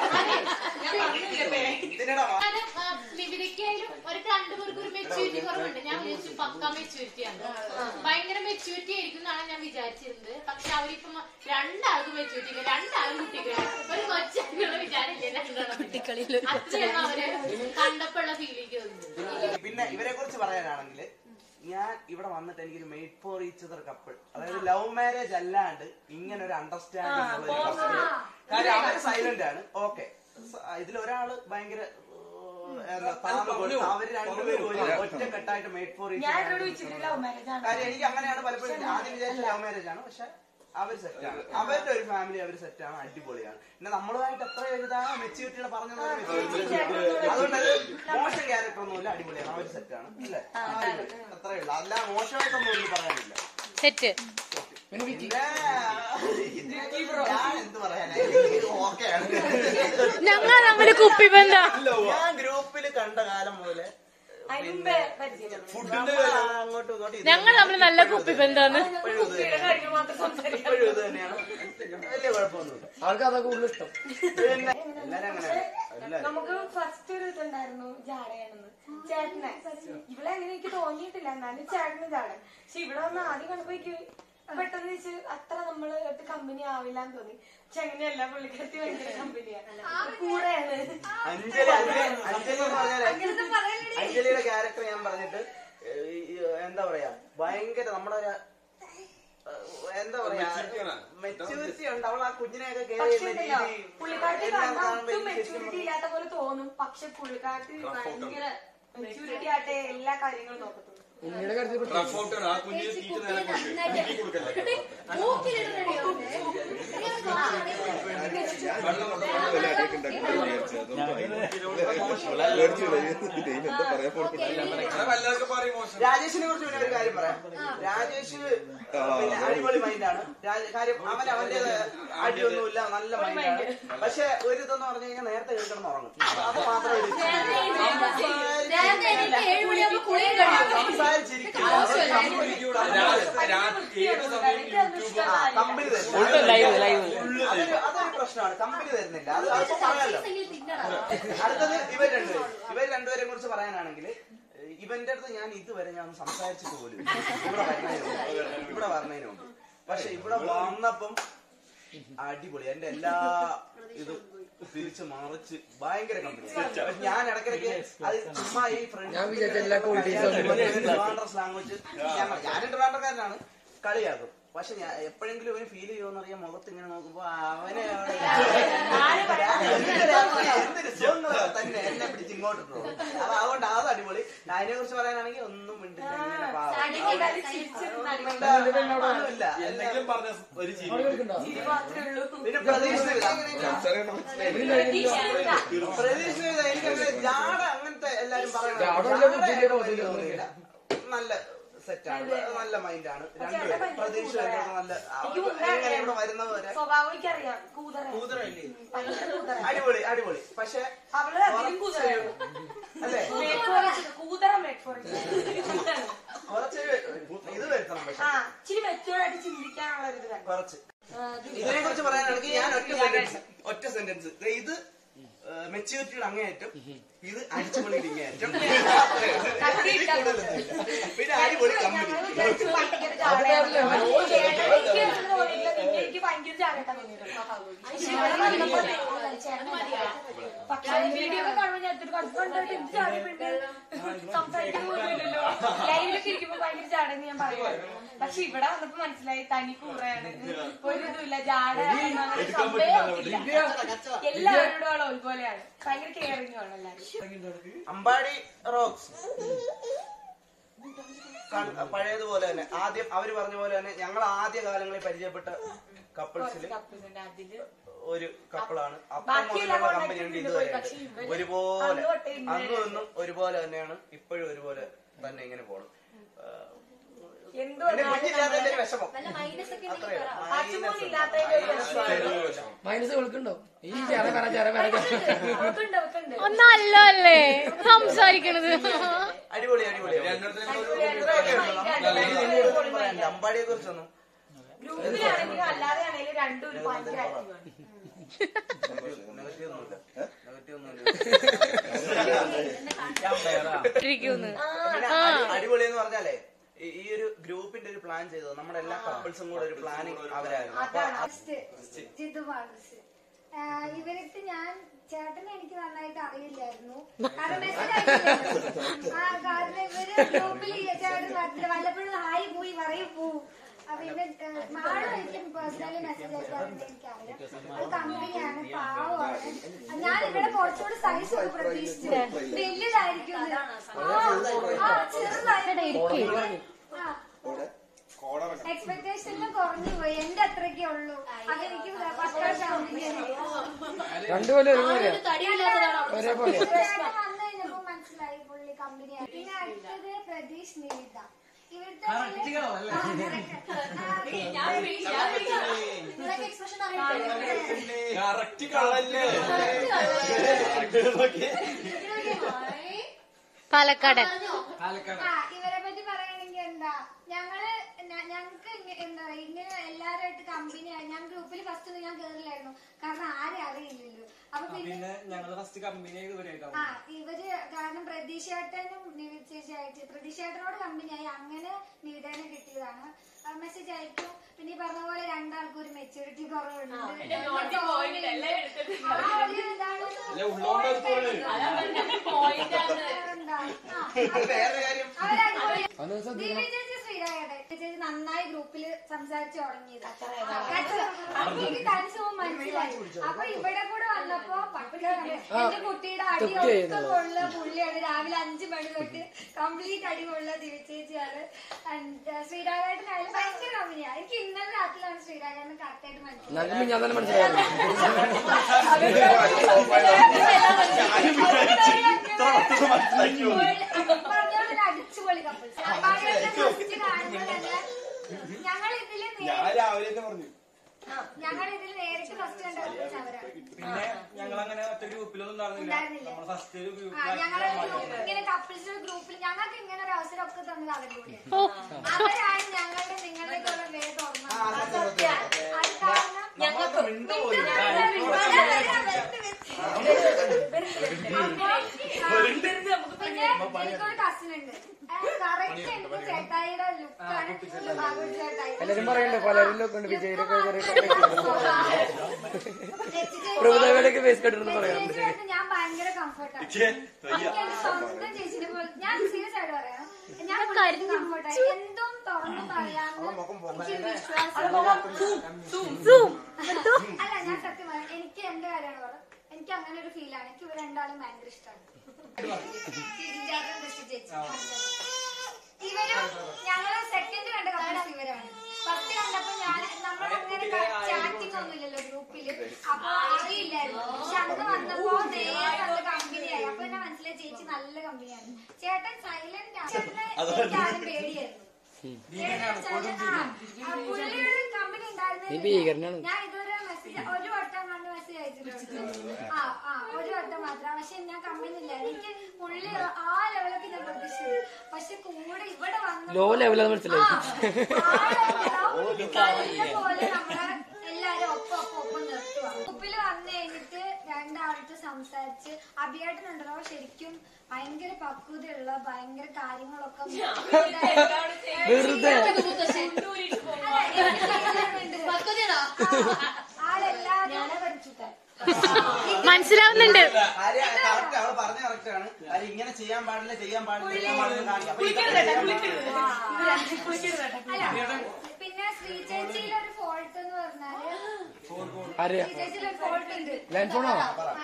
C: അതെ.
A: ഇതിനെടാ വാ.
C: ഞാന്, ആ, നിവിനയ്ക്കായാലും ഒരു രണ്ടുപേർക്ക് ഒരു മെച്യൂരിറ്റി കുറവുണ്ട് ഞാൻ വിചാരിച്ചു പക്ക മെച്യൂരിറ്റി ആണ് ഭയങ്കര മെച്യൂരിറ്റി ആയിരിക്കും എന്നാണ് ഞാൻ വിചാരിച്ചിരുന്നത് പക്ഷെ അവരിപ്പം രണ്ടാൾക്കും മെച്യൂരിറ്റി ഇല്ല രണ്ടാളും കുട്ടികളാണ് ഒരു കൊച്ചുള്ള വിചാരിക്കില്ല അത്രയാണ് അവര് കണ്ടപ്പോഴുള്ള ഫീലിംഗ് തോന്നുന്നത്
A: പിന്നെ ഇവരെ കുറിച്ച് പറയാനാണെങ്കിൽ ഞാൻ ഇവിടെ വന്നിട്ട് എനിക്കൊരു made for each other couple അതായത് ലവ് മാരേജ് അല്ലാണ്ട് ഇങ്ങനെ ഒരു അണ്ടർസ്റ്റാൻഡിംഗ് കാര്യം അവര് സൈലന്റ് ആണ് ഓക്കെ ഇതിലൊരാള് ഭയങ്കര ഏഹ്, എന്താ, താഴ്ന്നു പോയി. അവര് രണ്ടുപേരും ഒരു ഒറ്റക്കെട്ടായിട്ട് മെയ്ഡ് ഫോർ ഈച്ച് കാര്യം എനിക്ക് അങ്ങനെയാണ് പലപ്പോഴും ആദ്യം വിചാരിച്ച ലവ് മാരേജ് ആണ് പക്ഷെ അവര് സെറ്റാണ് അവരുടെ ഒരു ഫാമിലി അവര് സെറ്റാണ് അടിപൊളിയാണ് പിന്നെ നമ്മളുമായിട്ട് എത്ര എഴുതാ മെച്യൂരിറ്റിയുടെ പറഞ്ഞത് അതുകൊണ്ട് അത് മോശം ക്യാരക്ടർ ഒന്നുമില്ല അടിപൊളിയാണ് അവര് സെറ്റാണ് അല്ലേ അത്രേ ഉള്ളൂ അല്ല മോശമായിട്ടൊന്നും ഒന്നും പറയാനില്ല
C: സെറ്റ്
B: പിന്നെ വിക്കി
A: പിന്നെ ഇത് ഞാൻ എന്ത് പറയാനാ ഓക്കെയാണ്
C: ഞങ്ങൾ തമ്മില് കുപ്പി ബന്ധ
A: ഞാൻ ഗ്രൂപ്പിൽ കണ്ട കാലം മുതലേ
D: ഫുഡിന്റെ
A: അങ്ങോട്ടും ഇങ്ങോട്ടും
C: ഞങ്ങൾ തമ്മിൽ നല്ല കുപ്പി ബന്ധാണ്
A: ഇപ്പോഴും ഇത് തന്നെയാണ്. ഇപ്പോഴും ഇത് തന്നെയാണ് വലിയ കുഴപ്പമൊന്നുമില്ല
B: ആൾക്ക് അതാ കൂടുതൽ ഇഷ്ടം
A: പിന്നെ എല്ലാരും അങ്ങനെയാണ് എല്ലാരും
I: നമുക്ക് ഫസ്റ്റ് ഒരു ഇതുണ്ടായിരുന്നു ജാടയാണെന്ന് ചേട്ടനെ ഇവിടെ അങ്ങനെ എനിക്ക് തോന്നിയിട്ടില്ല എന്നാലും ചേട്ടന് ജാട പക്ഷെ ഇവിടെ വന്ന് ആദ്യം കണ്ടപ്പോ എനിക്ക് പെട്ടെന്ന് വെച്ച് അത്ര നമ്മള് കമ്പനി ആവില്ല എന്ന് തോന്നി പക്ഷെ അങ്ങനെയല്ല പുള്ളിക്കാരത്തി ഭയങ്കര കമ്പനിയാണ് കൂടെയാണ്
A: അഞ്ജലി അഞ്ജലി അഞ്ജലി എന്ന് പറഞ്ഞാല് അഞ്ജലിയുടെ ക്യാരക്ടർ ഞാൻ പറഞ്ഞിട്ട് ഏഹ്, ഈ, എന്താ പറയാ ഭയങ്കര നമ്മുടെ ഒരു ഏഹ്, എന്താ പറയാ മെച്യൂരിറ്റി ഉണ്ട് അവൾ ആ കുഞ്ഞിനെയൊക്കെ കെയർ
I: പക്ഷെ
A: ചെയ്യുന്ന
I: ഉണ്ടല്ലോ,
A: രീതി
I: പുള്ളിക്കാരത്തി
A: എല്ലാം
I: കാണുമ്പോ
A: കാണുമ്പോ
I: ഒട്ടും
A: എനിക്ക് ശരിക്കും
I: മെച്ചൂരിറ്റി ഇല്ലാത്ത പോലെ തോന്നും പക്ഷെ പുള്ളിക്കാരത്തി ഭയങ്കര മെച്ചൂരിറ്റി ആട്ടെ എല്ലാ കാര്യങ്ങളും നോക്കത്തുള്ളൂ
B: ഉണ്ണിയുടെ കാര്യത്തിൽ
D: റഫ് ഔട്ടാണ് ആ കുഞ്ഞിന് തീറ്റ നേരെ കൊടുക്ക്. തീറ്റി കൊടുക്കല്ലേ അങ്ങനെ വല്ലതൊക്കെ പറയും മോശം
A: രാജേഷിനെ കുറിച്ച് പിന്നെ ഒരു കാര്യം പറയാം രാജേഷ് പിന്നെ അടിപൊളി മൈൻഡാണ് കാര്യം അവൻ അവന്റെ അടിയൊന്നുമില്ല നല്ല മൈൻഡാണ് പക്ഷെ ഒരു ഇതെന്ന് പറഞ്ഞു കഴിഞ്ഞാൽ നേരത്തെ കേൾക്കണം ഉറങ്ങും അത് മാത്രമേ ഒരു
E: നേരത്തെ എനിക്ക് ഏഴ് മണിയാകുമ്പോ കുളിയും കഴിയും
A: സംസാരിച്ചിരിക്കും
D: രാ- രാത്രി ഏത് സമയം യൂട്യൂബ്
A: കമ്പനി തരുന്നില്ല അതൊരു അതൊരു പ്രശ്നമാണ് കമ്പനി തരുന്നില്ല അത് അതിപ്പോ പറയാലോ അടുത്തത് ഇവർ രണ്ടുപേരും ഇവർ രണ്ടുപേരെ കുറിച്ച് പറയാനാണെങ്കിൽ ഇവന്റെ അടുത്ത് ഞാൻ ഇതുവരെ ഞാൻ ഒന്ന് സംസാരിച്ചിട്ട് പോലും ഇല്ല. ഇവിടെ വരുന്നതിന് മുമ്പ് ഇവിടെ വരുന്നതിന് മുമ്പ് പക്ഷെ ഇവിടെ വന്നപ്പം അടിപൊളി എന്റെ എല്ലാ ഇത് തിരിച്ച് മറിച്ച് ഭയങ്കര കമ്പനി ഞാൻ ഇടയ്ക്കിടയ്ക്ക് അത് ചുമ്മാ ഈ ഫ്രണ്ട്
B: ഞാൻ വിചാരിച്ച എല്ലാ qualities
A: സ്ലാങ് വെച്ച് ഞാൻ ഞാൻ ട്രിവാൻഡ്രക്കാരനാണ് കളിയാക്കും പക്ഷെ ഞാൻ എപ്പോഴെങ്കിലും ഇവന് ഫീൽ ചെയ്യുമെന്നറിയാം മുഖത്ത് ഇങ്ങനെ നോക്കുമ്പോ അവനെ എന്തൊരു സുഖങ്ങളാ തന്നെ എന്നെ പിടിച്ച് ഇങ്ങോട്ട് ഇട്ടു അപ്പൊ അതുകൊണ്ട് അത് അടിപൊളി അതിനെ കുറിച്ച് പറയാനാണെങ്കിൽ ഒന്നും മിണ്ടില്ല ഇങ്ങനെ പാവം. ഒന്നുമില്ല
D: എന്തെങ്കിലും പറഞ്ഞ ഒരു ചിരി
A: പിന്നെ പ്രതീക്ഷ പ്രതീക്ഷ എനിക്കങ്ങനെ ജാട അങ്ങനത്തെ എല്ലാരും പറയുന്നത്
B: ജാട
A: ജാട
B: വലിയ ബുദ്ധിയില്ല,
A: എനിക്ക്
B: ബുദ്ധിയില്ല,
A: തോന്നിയില്ല. നല്ല സെറ്റാണ് നല്ല മൈൻഡാണ് രണ്ടുപേരും പ്രതീക്ഷ എനിക്ക് നല്ല എങ്ങനെ ഇവിടെ വരുന്നത് വരെ
I: സ്വഭാവം എനിക്കറിയാം കൂതറ
A: കൂതറയില്ലേ
I: ഭയങ്കര കൂതറ
A: അടിപൊളി അടിപൊളി പക്ഷെ
I: അവള് അതിലും കൂതറയാണ്
A: അല്ലേ
I: കൂതറ മേഡ് ഫോർ
A: കുറച്ചൊരു ഇത് വരുത്തണം പക്ഷെ
I: ആ ഇച്ചിരി മെച്ചൂർഡായിട്ട് ചിന്തിക്കാനുള്ള ഒരു ഇത് വേണം
A: കുറച്ച് ഇതിനെ കുറിച്ച് പറയാനാണെങ്കിൽ ഞാൻ ഒറ്റ സെന്റൻസ് ഒറ്റ സെന്റൻസ് ഇത് മെച്യൂരിറ്റിയുടെ അങ്ങേയറ്റം ഇത് അടിച്ചുപൊളിയുടെ ഇങ്ങേയറ്റം പിന്നെ അടിപൊളി കമ്പനി
I: എനിക്ക് ഭയങ്കര ജാടയാണ്. എനിക്ക് അങ്ങനെ തോന്നിയില്ല. പിന്നെ എനിക്ക് ഭയങ്കര ജാടയായിട്ടാ തോന്നിയത്. പക്ഷേ ഇവിടെ വന്നപ്പോ തോന്നി, ചേട്ടൻ മതിയാ. പക്ഷേ വീഡിയോ ഒക്കെ കാണുമ്പോൾ ഞാൻ ഇത്തിരി കണ്ടിട്ട് എന്ത് ജാട പെണ്ണ് സംസാരിക്കാൻ പോലുമില്ലല്ലോ ലൈവിലൊക്കെ ഇരിക്കുമ്പോ ഭയങ്കര ജാടെന്ന് ഞാൻ പറയുമായിരുന്നു പക്ഷെ ഇവിടെ വന്നപ്പോ മനസ്സിലായി തനി കൂറയാണ് ഒരു ഇതുമില്ല ജാട എന്നങ്ങനെ സംഭവമേ ഇല്ല. എല്ലാവരോടും അവൾ ഒരുപോലെയാണ് ഭയങ്കര കെയറിംഗ് ആണ് എല്ലാവരും
A: അമ്പാടി റോക്സ് കൺ- പഴയതുപോലെ തന്നെ ആദ്യം അവര് പറഞ്ഞ പോലെ തന്നെ ഞങ്ങൾ ആദ്യ കാലങ്ങളിൽ പരിചയപ്പെട്ട കപ്പിൾസിൽ
I: couples ഉണ്ട്. അതില്
A: ഒരു കപ്പിളാണ് അപ്പം
I: ബാക്കിയെല്ലാം
A: മുതലുള്ള
I: contact
A: കമ്പനി ഉണ്ട്
I: ഉണ്ട്
A: ഇതുവരെ
I: പക്ഷേ ഇവര്
A: ഒരുപോലെ
I: അന്ന് തൊട്ടേ ഇന്നേ
A: അന്നും ഇന്നും ഒരുപോലെ തന്നെയാണ് ഇപ്പോഴും ഒരുപോലെ തന്നെ ഇങ്ങനെ പോകണം
I: എന്ത്
A: എന്റെ
I: വന്നാലും
A: കുഞ്ഞില്ലാത്തതിന്റെ ഒരു വിഷമം
E: വല്ല മൈനസ് ഒക്കെ
A: അത്രേ
E: ഉണ്ടെങ്കിൽ
A: ഉള്ളൂ.
E: പറ.
I: പച്ചമോൻ ഇല്ലാത്തതിന്റെ ഒരു വിഷമം.
B: മൈനസ് വിളിക്കണ്ടോ ഈ ചെറ പറ ചെറ പറ
I: അവക്കുണ്ട് അവക്കുണ്ട്
C: ഒന്നല്ല അല്ലേ സംസാരിക്കണത്
A: അടിപൊളി അടിപൊളി അമ്പാടിയെ കുറിച്ചൊന്നും
I: ഗ്രൂപ്പിലാണെങ്കിലും അല്ലാതെ ആണെങ്കിലും രണ്ടും ഒരു ഭയങ്കര ആക്റ്റീവാണ്
A: നെഗറ്റീവ് ഒന്നുമില്ല നെഗറ്റീവ് ഒന്നുമില്ല
C: ഇരിക്കുന്നു
A: പിന്നെ അടി- അടിപൊളി എന്ന് പറഞ്ഞാലേ ഈ- ഈ ഒരു ഗ്രൂപ്പിന്റെ ഒരു പ്ലാൻ ചെയ്തത് നമ്മുടെ എല്ലാ കപ്പിൾസും കൂടെ ഒരു പ്ലാനിങ് അവരായിരുന്നു അപ്പൊ
F: ജിതു മാർഗസ് ഇവരടുത്ത് ഞാൻ ചേട്ടനെ എനിക്ക് നന്നായിട്ട് അറിയില്ലായിരുന്നു കാരണം message അയച്ചില്ലായിരുന്നു. ആ, കാരണം ഇവര് ഗ്രൂപ്പിൽ ചേട്ടൻ വന്നിട്ട് വല്ലപ്പോഴും ഹായ് പോയി പറയും പോവും അപ്പൊ ഇവൻ മാളും എനിക്ക് പേഴ്സണലി മെസ്സേജ് അയക്കാറുണ്ട് എനിക്കറിയാം അത് കമ്പനിയാണ് പാവമാണ് ഞാൻ ഇവിടെ കുറച്ചുകൂടി സൈസ് ഒക്കെ പ്രതീക്ഷിച്ചു വലുതായിരിക്കും എന്ന്. ആ, ആ, ചെറുതായിട്ട് ആ എക്സ്പെക്ടേഷനിൽ കുറഞ്ഞു പോയി എന്റെ അത്രയ്ക്കേ ഉള്ളൂ അതെനിക്ക്
B: രണ്ടുപോലെ ഒരുപോലെയാ
E: തടിയില്ലാത്തതാണ് അവിടെ
B: ഒരേപോലെ
F: വന്നു കഴിഞ്ഞപ്പോ മനസ്സിലായി പുള്ളി കമ്പനി പിന്നെ അടുത്തത് പ്രതീഷ് നിവിത ഇവിടുത്തെ
E: നിങ്ങളൊക്കെ എക്സ്പ്രഷൻ അറിയില്ലേ
D: കറക്റ്റ് കള്ളല്ലേ
C: പാലക്കാടൻ
F: ആ ഇവരെ പറ്റി പറയുകയാണെങ്കിൽ എന്താ ഞങ്ങള് ഞ- ഞങ്ങക്ക് ഇങ്ങ- എന്താ പറയാ ഇങ്ങനെ എല്ലാവരുമായിട്ട് കമ്പനിയായി ഞാൻ ഗ്രൂപ്പിൽ ഫസ്റ്റ് ഒന്നും ഞാൻ കേറില്ലായിരുന്നു കാരണം ആരെ അറിയില്ലല്ലോ അപ്പൊ പിന്നെ
H: പിന്നെ ഞങ്ങള് ഫസ്റ്റ് കമ്പനി ഇവരായിട്ടാണ്
F: ആ ഇവര് കാരണം പ്രതീക്ഷേട്ടനും നിവിത് ചേച്ചിയായിട്ട് പ്രതീക്ഷേട്ടനോട് കമ്പനിയായി അങ്ങനെ നിവിതേനെ കിട്ടിയതാണ് മെസ്സേജ് അയക്കും പിന്നെ ഈ പറഞ്ഞ പോലെ രണ്ടാൾക്കും ഒരു മെച്ചൂരിറ്റി കുറവുണ്ട് ആ ഒരു ഇതാണ്
D: അല്ലെ ഉള്ളോണ്ട് അത് തോന്നുന്നു.
F: വേറെന്താ? ആ,
A: അത് വേറെ കാര്യം
F: അവരടിപൊളി
B: അന്ന് ശ്രദ്ധിക്കണം
F: ദിവ്യ ചേച്ചി ശ്രീരാഗട്ടെ ചേച്ചി നന്നായി ഗ്രൂപ്പിൽ സംസാരിച്ചു തുടങ്ങിയത് അപ്പൊ എനിക്ക് കൺസ്യൂം മനസ്സിലായി അപ്പൊ ഇവിടെ കൂടെ വന്നപ്പോ പട്ടിയാണ് എന്റെ കുട്ടിയുടെ അടി ഒക്കെ കൊള്ള പുള്ളിയാണ് രാവിലെ അഞ്ചു മണി തൊട്ട് കംപ്ലീറ്റ് അടി കൊള്ള ദിവ്യ ചേച്ചിയാണ് ശ്രീരാഗേട്ടനായാലും ഭയങ്കര കമ്പനിയാണ് എനിക്ക് ഇന്നലെ രാത്രിയിലാണ് ശ്രീരാഗേട്ടന് കറക്റ്റ് ആയിട്ട് മനസ്സിലായത്
B: നമുക്ക് ഞാൻ തന്നെ മനസ്സിലായിരുന്നു
F: പറഞ്ഞോളൊരു അടിച്ചുപൊളി കപ്പിൾസ് അമ്പാടിയുടെ ഫസ്റ്റ് കാണുമ്പോൾ തന്നെ ഞങ്ങൾ ഇതില്
D: ഞാൻ രാവിലെ തന്നെ പറഞ്ഞു
F: ഞങ്ങൾ ഇതിൽ നേരിട്ട് ഫസ്റ്റ് കണ്ട കപ്പിൾസ് അവരാണ്
H: പിന്നെ ഞങ്ങൾ അങ്ങനെ ഒറ്റ ഗ്രൂപ്പിലൊന്നും ഉണ്ടായിരുന്നില്ല
F: ഉണ്ടായിരുന്നില്ല.
H: നമ്മൾ ഫസ്റ്റ് ഒരു
F: ആ, ഞങ്ങളെ ഗ്രൂപ്പ് ഇങ്ങനെ കപ്പിൾസ് ഗ്രൂപ്പിൽ ഞങ്ങൾക്ക് ഇങ്ങനെ ഒരു അവസരം ഒക്കെ തന്നത് അവരിലൂടെയാണ് അവരാണ് ഞങ്ങളുടെ നിങ്ങളുടെയൊക്കെ വേ തുറന്നത് അത് കാരണം
I: ഞങ്ങൾക്ക്
F: പിന്നെ എനിക്കൊരു കസിൻ ഉണ്ട് കറക്റ്റ് എനിക്ക് ചേട്ടായിയുടെ ലുക്കാണ് ബാബുൽ ചേട്ടായി
B: എല്ലാരും പറയണ്ടേ പലരിലും ഒക്കെ ഉണ്ട് വിജയിലൊക്കെ പ്രഭുദേവയിലൊക്കെ ഫേസ് കട്ടിരുന്ന് പറയാറുണ്ട് ശരി
F: ചേച്ചിയായിട്ട് ഞാൻ ഭയങ്കര കംഫർട്ടാണ്
D: ഛേ,
F: എനിക്ക് എന്റെ സ്വന്തം ചേച്ചിനെ പോലെ ഞാൻ സീരിയസ് ആയിട്ട് പറയാം ഞാൻ കംഫർട്ടായി എന്തും തുറന്നു പറയാന്ന് എനിക്ക് വിശ്വാസം അല്ല ഞാൻ സത്യം പറയാം എനിക്ക് എന്റെ കാര്യമാണ് പറയാം എനിക്ക് അങ്ങനെ ഒരു ഫീലാണ് എനിക്ക് ഇവർ രണ്ടാളും ഭയങ്കര ഇഷ്ടമാണ് ചേച്ചി ഇവരും ഞങ്ങള് സെക്കൻഡ് കണ്ട കപ്പിൾസ് ഇവരാണ് ഫസ്റ്റ് കണ്ടപ്പോ ഞാൻ നമ്മളങ്ങനെ ചാറ്റിംഗ് ഒന്നുമില്ലല്ലോ ഗ്രൂപ്പില് അപ്പൊ അറിയില്ലായിരുന്നു പക്ഷെ അന്ന് വന്നപ്പോ നേരെ കണ്ട് കമ്പനിയായി അപ്പൊ എന്നെ മനസ്സിലായി ചേച്ചി നല്ല കമ്പനിയാണ് ചേട്ടൻ സൈലന്റ് ആണ് ചേട്ടനെ എനിക്ക് ആരും പേടിയായിരുന്നു പുള്ളിയുടെ കമ്പനി
B: നീ ഭീകരനാണ്.
F: ഞാൻ ഇതുവരെ മെസ്സേജ് ഒരു വട്ടം കണ്ട് മെസ്സേജ് അയച്ചിട്ടുണ്ട് ആ ആ ഒരു വട്ടം മാത്രം പക്ഷെ ഞാൻ കമ്പനി ഇല്ല എനിക്ക് പുള്ളി ആ ലെവലൊക്കെ ഞാൻ പ്രതീക്ഷിച്ചത് പക്ഷെ കൂടെ ഇവിടെ വന്ന
B: ലോ ലെവലാന്ന് മനസ്സിലായി
F: പോലെ നമ്മളെ എല്ലാരും ഒപ്പം ഒപ്പം ഒപ്പം നിർത്തുക ഗ്രൂപ്പിൽ വന്നു കഴിഞ്ഞിട്ട് രണ്ടാളത്ത് സംസാരിച്ച് അഭിയേട്ടനുണ്ടല്ലോ ശരിക്കും ഭയങ്കര പക്വതയുള്ള ഭയങ്കര കാര്യങ്ങളൊക്കെ
B: വെറുതെ
F: ആളെല്ലാരും
C: മനസ്സിലാവുന്നുണ്ട്
A: കാര്യം കറക്റ്റ് അവള് പറഞ്ഞ കറക്റ്റ് ആണ് കാര്യം ഇങ്ങനെ ചെയ്യാൻ പാടില്ല ചെയ്യാൻ പാടില്ല ചെയ്യാൻ പാടില്ല കാണിക്കാം അപ്പൊ ഇതൊക്കെ ചെയ്യാൻ പാടില്ല.
F: അല്ല പിന്നെ ശ്രീ ചേച്ചിയിലെ ഒരു ഫോൾട്ട് എന്ന് പറഞ്ഞാല്
B: ആരെയാ
F: ശ്രീ ചേച്ചിയിലെ ഒരു ഫോൾട്ട് ഉണ്ട്
B: ലാൻഡ് ഫോണോ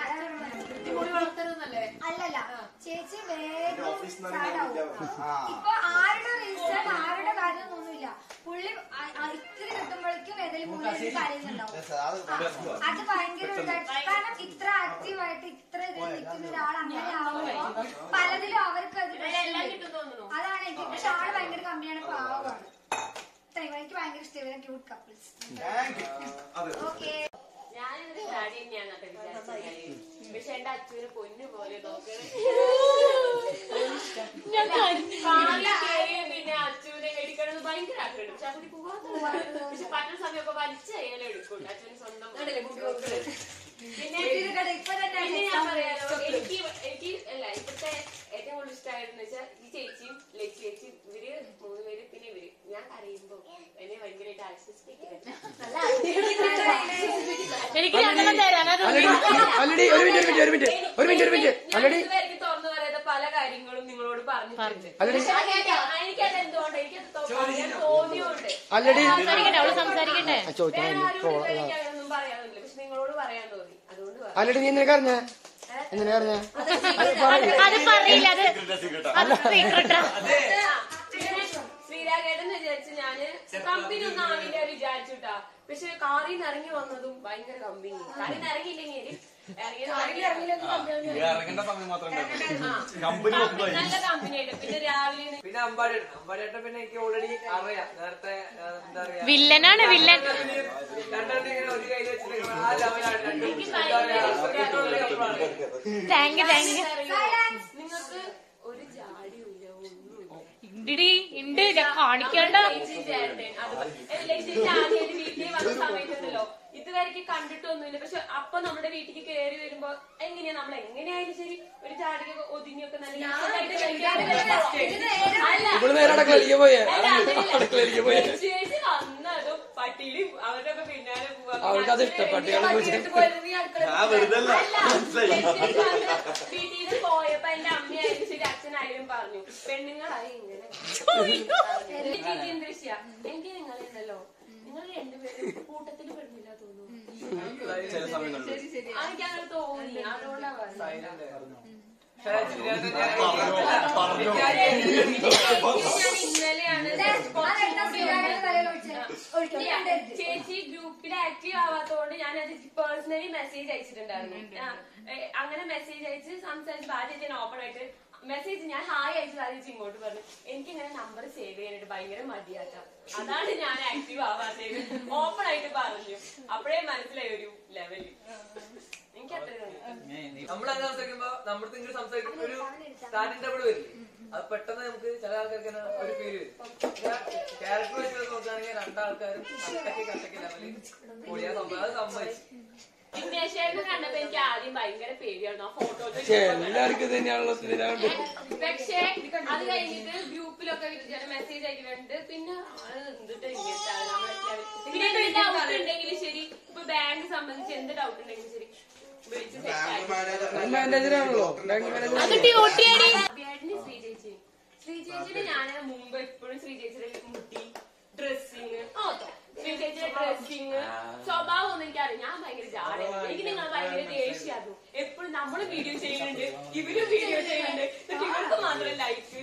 F: അല്ലല്ല ചേച്ചി വേഗം sad ആവും.
A: ആ.
F: ഇപ്പൊ ആരുടെ റീസൺ ആരുടെ കാര്യം ഒന്നുമില്ല പുള്ളി അ- അ- ഇത്തിരി കിട്ടുമ്പോഴേക്കും ഏതെങ്കിലും പുള്ളി ഇരുന്ന് കരയുന്നുണ്ടാവും
A: Yes, അത്
F: ആ, അത് ഭയങ്കര ഒരു ഇതായിട്ട് കാരണം ഇത്ര ആക്റ്റീവായിട്ട് ഇത്ര ഇതിൽ നിൽക്കുന്ന ഒരാൾ അങ്ങനെ ആവുമ്പോ പലതിലും അവർക്ക് അത് പ്രശ്നം വരും. അതാണ് എനിക്ക് പക്ഷെ ആള് ഭയങ്കര കമ്മിയാണ് പാവമാണ് ഭയങ്കര ഇഷ്ടം ഇവരെ ക്യൂട്ട് കപ്പിൾസ്
A: താങ്ക് യു അതെ
F: ഓക്കെ
G: ഞാനിതൊരു ഡാഡി തന്നെയാണ് കേട്ടോ വിചാരിച്ചത് പക്ഷെ എന്റെ അച്ഛന് പൊന്നു പോലെ നോക്കണേ പിന്നെ അച്ഛനെ എടുക്കണത് ഭയങ്കര ആഗ്രഹം പക്ഷെ അച്ഛന് പോവാത്ത പക്ഷെ പറ്റുന്ന സമയമൊക്കെ വലിച്ചു കഴിഞ്ഞാൽ എടുക്കും അച്ഛന് സ്വന്തം പിന്നെ പിന്നെ ഞാൻ പറയാലോ എനിക്ക് എനിക്ക് അല്ല ഇപ്പോഴത്തെ ഏറ്റവും കൂടുതൽ ഇഷ്ടമായിരുന്നു വെച്ചാൽ ഈ ചേച്ചിയും ലച്ചി ചേച്ചിയും ഇവര് മൂന്ന് പേര് പിന്നെ ഇവര് ഞാൻ കരയുമ്പോ എന്നെ ഭയങ്കരമായിട്ട് ആശ്വസിപ്പിക്കുന്നത്
C: എനിക്ക് രണ്ടെണ്ണം തരാൻ അത്
B: ആൾറെഡി ഒരു മിനിറ്റ് ഒരു മിനിറ്റ് ഒരു മിനിറ്റ് ഒരു മിനിറ്റ് ഒരു മിനിറ്റ് ആൾറെഡി
G: രണ്ടുപേർക്ക് തുറന്നു പറയാത്ത പല കാര്യങ്ങളും നിങ്ങളോട് പറഞ്ഞിട്ടുണ്ട്
B: ആൾറെഡി
G: പക്ഷെ അത് എനിക്കത് എന്തുകൊണ്ട് എനിക്കത് തോ- പറയാൻ തോന്നിയോണ്ട്
B: ആൾറെഡി
C: സംസാരിക്കട്ടെ അവള് സംസാരിക്കട്ടെ
B: ആ ചോദിക്കാൻ
G: വേറെ ആരോടും ഇതുവരെ എനിക്ക് അങ്ങനെയൊന്നും പറയാനൊന്നുമില്ല പക്ഷെ നിങ്ങളോട് പറയാൻ തോന്നി അതുകൊണ്ട് പറഞ്ഞു.
B: ആൾറെഡി നീ എന്തിനാ കറിഞ്ഞ എന്തിനാ കറിഞ്ഞ
C: അത് പറയില്ല അത് അത് സീക്രട്ടാ
G: ആ, പിന്നെ ശ്രീരാഗേടെന്ന് വിചാരിച്ച് ഞാന് കമ്പനി ഒന്നും ആവില്ല വിചാരിച്ചുട്ടാ പക്ഷെ കാറിൽ നിന്ന് ഇറങ്ങി വന്നതും ഭയങ്കര കമ്പനി കാറിൽ നിന്ന് ഇറങ്ങിയില്ലെങ്കിൽ
D: ഇറങ്ങേണ്ട സമയം മാത്രം കമ്പനി മൊത്തമായി
G: നല്ല കമ്പനി ആയിട്ട് പിന്നെ രാവിലെ
H: പിന്നെ അമ്പാടിയേട്ടൻ അമ്പാടിയേട്ടൻ പിന്നെ എനിക്ക് ഓൾറെഡി അറിയാം നേരത്തെ ആ, എന്താ പറയാ
C: വില്ലനാണ് വില്ലൻ
H: രണ്ടെണ്ണം ഇങ്ങനെ ഒരു കയ്യിൽ വെച്ചിട്ട് ആ ലെവലാണ് രണ്ടും എന്താ പറയാ ഒരു കപ്പിളാണ്.
C: താങ്ക് യു താങ്ക് യു
G: നിങ്ങൾക്ക് ഒരു ജാടിയില്ല ഒന്നുമില്ല
C: ഇണ്ടിടി ഉണ്ട് ഞാൻ കാണിക്കണ്ട
G: ചേച്ചി ചേട്ടൻ അതുപോലെ ചേച്ചി ആദ്യം വീട്ടിൽ വന്ന സമയത്തുണ്ടല്ലോ ഇതുവരെയ്ക്ക് കണ്ടിട്ടൊന്നുമില്ല പക്ഷെ അപ്പൊ നമ്മുടെ വീട്ടിലേക്ക് കയറി വരുമ്പോ എങ്ങനെയാ നമ്മൾ എങ്ങനെയായാലും ശരി ഒരു ജാടിയൊക്കെ ഒതുങ്ങിയൊക്കെ നല്ല നീറ്റായിട്ട് കഴിക്കാൻ അല്ല
B: ഇവള് നേരെ അടുക്കളയിലേക്ക് പോയേ
G: അല്ല, അതല്ല.
B: അടുക്കളയിലേക്ക് പോയേ
G: ചേച്ചി വന്നതും പട്ടിയിലും അവരൊക്കെ പിന്നാലെ പോവാ.
B: അവൾക്ക് അത് ഇഷ്ടം പട്ടികളെ കുറിച്ച്
D: ആ വെറുതെ അല്ല മനസ്സിലായി
G: വീട്ടിൽ നിന്ന് പോയപ്പോ എന്റെ അമ്മയായാലും ശരി അച്ഛനായാലും പറഞ്ഞു പെണ്ണുങ്ങളായി ഇങ്ങനെ എനിക്ക് ഇത് എന്ത് വിഷയ എനിക്ക് നിങ്ങളുണ്ടല്ലോ നിങ്ങൾ രണ്ടുപേരും കൂട്ടത്തിൽ പെടുന്നില്ല തോന്നുന്നു
D: ചില സമയങ്ങളിൽ
G: എനിക്ക് അങ്ങനെ തോന്നി അതുകൊണ്ടാ പറഞ്ഞത്
H: പക്ഷേ ചിരിയായിട്ട് ഞാൻ-
D: പറഞ്ഞോ
G: ഞാൻ ഇന്നലെയാണ് ചേച്ചി ഗ്രൂപ്പിൽ ആക്റ്റീവ് ആവാത്തതുകൊണ്ട് ഞാൻ അത് പേഴ്സണലി മെസ്സേജ് അയച്ചിട്ടുണ്ടായിരുന്നു ആ, ഏ, അങ്ങനെ മെസ്സേജ് അയച്ച് സംസാരിച്ച് ആ ചേച്ചി ഓപ്പൺ ആയിട്ട് മെസ്സേജ് ഞാൻ ഹായ് അയച്ചു ആ ചേച്ചി ഇങ്ങോട്ട് പറഞ്ഞു എനിക്ക് ഇങ്ങനെ നമ്പർ സേവ് ചെയ്യാനായിട്ട് ഭയങ്കര മടിയാട്ട അതാണ് ഞാൻ ആക്റ്റീവ് ആവാത്തത് ഓപ്പൺ ആയിട്ട് പറഞ്ഞു അപ്പോഴേ മനസ്സിലായി ഒരു ലെവല് എനിക്ക് അത്രയും
H: നമ്മളങ്ങനെ സംസാരിക്കുമ്പോ നമ്മുടെ ഇങ്ങനെ സംസാരിക്കുമ്പോ ഒരു സ്റ്റാൻഡിംഗ് ടേബിൾ വരില്ലേ അത് പെട്ടെന്ന് നമുക്ക് ചില ആൾക്കാർക്ക് തന്നെ ഒരു ഫീല് വരും ക്യാരക്ടർ വെച്ച് നോക്കുകയാണെങ്കിൽ രണ്ടാൾക്കാരും കട്ടക്ക് കട്ടക്ക് ലെവലിൽ പൊളിയാ സംഭവം അത് സമ്മതിച്ചു
G: വിഘ്നേശ്വരനെ കണ്ടപ്പോ എനിക്ക് ആദ്യം ഭയങ്കര പേടിയായിരുന്നു ആ ഫോട്ടോ
B: എല്ലാവർക്കും ഇത് തന്നെയാണല്ലോ ഇതിനാണ്ട്
G: പക്ഷേ അത് കഴിഞ്ഞിട്ട് ഗ്രൂപ്പിലൊക്കെ മെസ്സേജ് അയക്കുന്നുണ്ട് പിന്നെ ആള് എന്തിട്ട് ഇങ്ങനത്തെ ആള് നമ്മളെ level- പിന്നെ എന്ത് ഡൗട്ട് ഉണ്ടെങ്കിലും ശരി ഇപ്പൊ ബാങ്ക് സംബന്ധിച്ച് എന്ത് ഡൗട്ട് ഉണ്ടെങ്കിലും ശരി വിളിച്ച് set
A: ബാങ്ക്
G: ആക്കി.
A: മാനേജർ
B: മാനേജറാണല്ലോ ബാങ്ക് മാനേജർ
C: അത് ഡ്യൂട്ടിയാടി
G: അഭിയാടിന് ശ്രീ ചേച്ചി ശ്രീ ചേച്ചിയുടെ ഞാൻ മുമ്പ് എപ്പോഴും ശ്രീ ചേച്ചിയുടെ മുടി ഡ്രസ്സിങ് ശ്രീ ചേച്ചിയുടെ ഡ്രസ്സിങ് സ്വഭാവം ഒന്നും എനിക്കറിയാം ഞാൻ ഭയങ്കര ജാടയാണ് എനിക്ക് നിങ്ങൾ ഭയങ്കര ദേഷ്യമാകും എപ്പോഴും നമ്മൾ വീഡിയോ ചെയ്യുന്നുണ്ട് ഇവരും വീഡിയോ ചെയ്യുന്നുണ്ട് എന്നിട്ട് ഇവർക്ക് മാത്രം ലൈക്ക്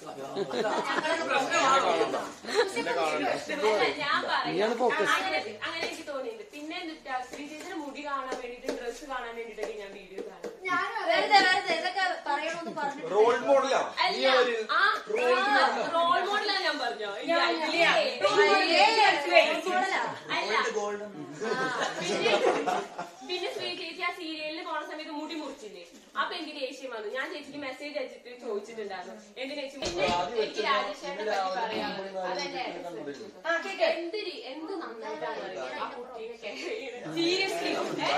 G: ഞാൻ പറയാം അങ്ങനെ അങ്ങനെ എനിക്ക് തോന്നിയിട്ടുണ്ട് പിന്നെ എന്നിട്ടാ ശ്രീ ചേച്ചിയുടെ മുടി കാണാൻ വേണ്ടിട്ട് ഡ്രസ്സ് കാണാൻ വേണ്ടിട്ടൊക്കെ ഞാൻ വീഡിയോ കാണും
E: വെറുതെ വെറുതെ ഇതൊക്കെ പറയണമെന്ന് പറഞ്ഞു
D: റോൾ മോഡലാ നീ
G: അല്ല
D: ഒരു
G: ആ റോൾ മോഡലാ ഞാൻ പറഞ്ഞോ ഇല്ല, ഇല്ലേ? അല്ല
A: ഗോൾഡൻ
G: പിന്നെ പിന്നെ ശ്രീ ചേച്ചി ആ സീരിയലിൽ പോണ സമയത്ത് മുടി മുറിച്ചില്ലേ അപ്പൊ എനിക്ക് ദേഷ്യം വന്നു ഞാൻ ചേച്ചിക്ക് മെസ്സേജ് അയച്ചിട്ട് ചോദിച്ചിട്ടുണ്ടായിരുന്നു എന്തിനു ചേച്ചി പിന്നെ എനിക്ക് രാജേഷേട്ടനെ പറ്റി പറയാം അതെന്റെ എന്ത് രീ- എന്ത് നന്നായിട്ടാണ് അറിയാം ആ കുട്ടീനെ സീരിയസ്ലി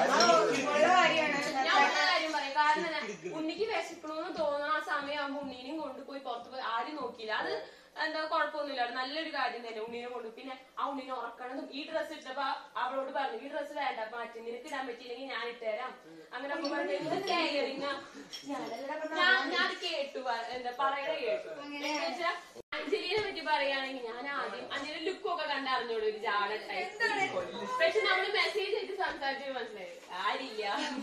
G: ഞാൻ ഉള്ള കാര്യം പറയാം കാരണം എന്താ? ഉണ്ണിക്ക് വിശക്കണമെന്ന് തോന്നുന്ന ആ സമയമാകുമ്പോ ഉണ്ണീനെയും കൊണ്ടുപോയി പുറത്ത് പോയി ആരും നോക്കിയില്ല അത് എന്താ കുഴപ്പമൊന്നുമില്ല അത് നല്ലൊരു കാര്യം തന്നെ ഉണ്ണീനെ കൊണ്ട് പിന്നെ ആ ഉണ്ണീനെ ഉറക്കണതും ഈ ഡ്രസ്സ് ഇട്ടപ്പോ അവളോട് പറഞ്ഞു ഈ ഡ്രസ്സ് വേണ്ട മാറ്റി നിനക്ക് ഇടാൻ പറ്റിയില്ലെങ്കിൽ ഞാൻ ഇട്ടുതരാം അങ്ങനെ ഒക്കെ പറഞ്ഞു എന്ത് കെയറിങ് ഞാൻ ഞാൻ കേട്ടു പ- എന്താ പറയണ കേട്ടു എന്ന് വെച്ചാ അഞ്ജലിനെ പറ്റി പറയുകയാണെങ്കിൽ ഞാൻ ആദ്യം അഞ്ജലി ലുക്കും ഒക്കെ കണ്ടറിഞ്ഞോളൂ ഒരു ജാട ടൈപ്പ് പക്ഷെ നമ്മള് മെസ്സേജ് ആയിട്ട് സംസാരിച്ചത് മനസ്സിലായി ആരില്ല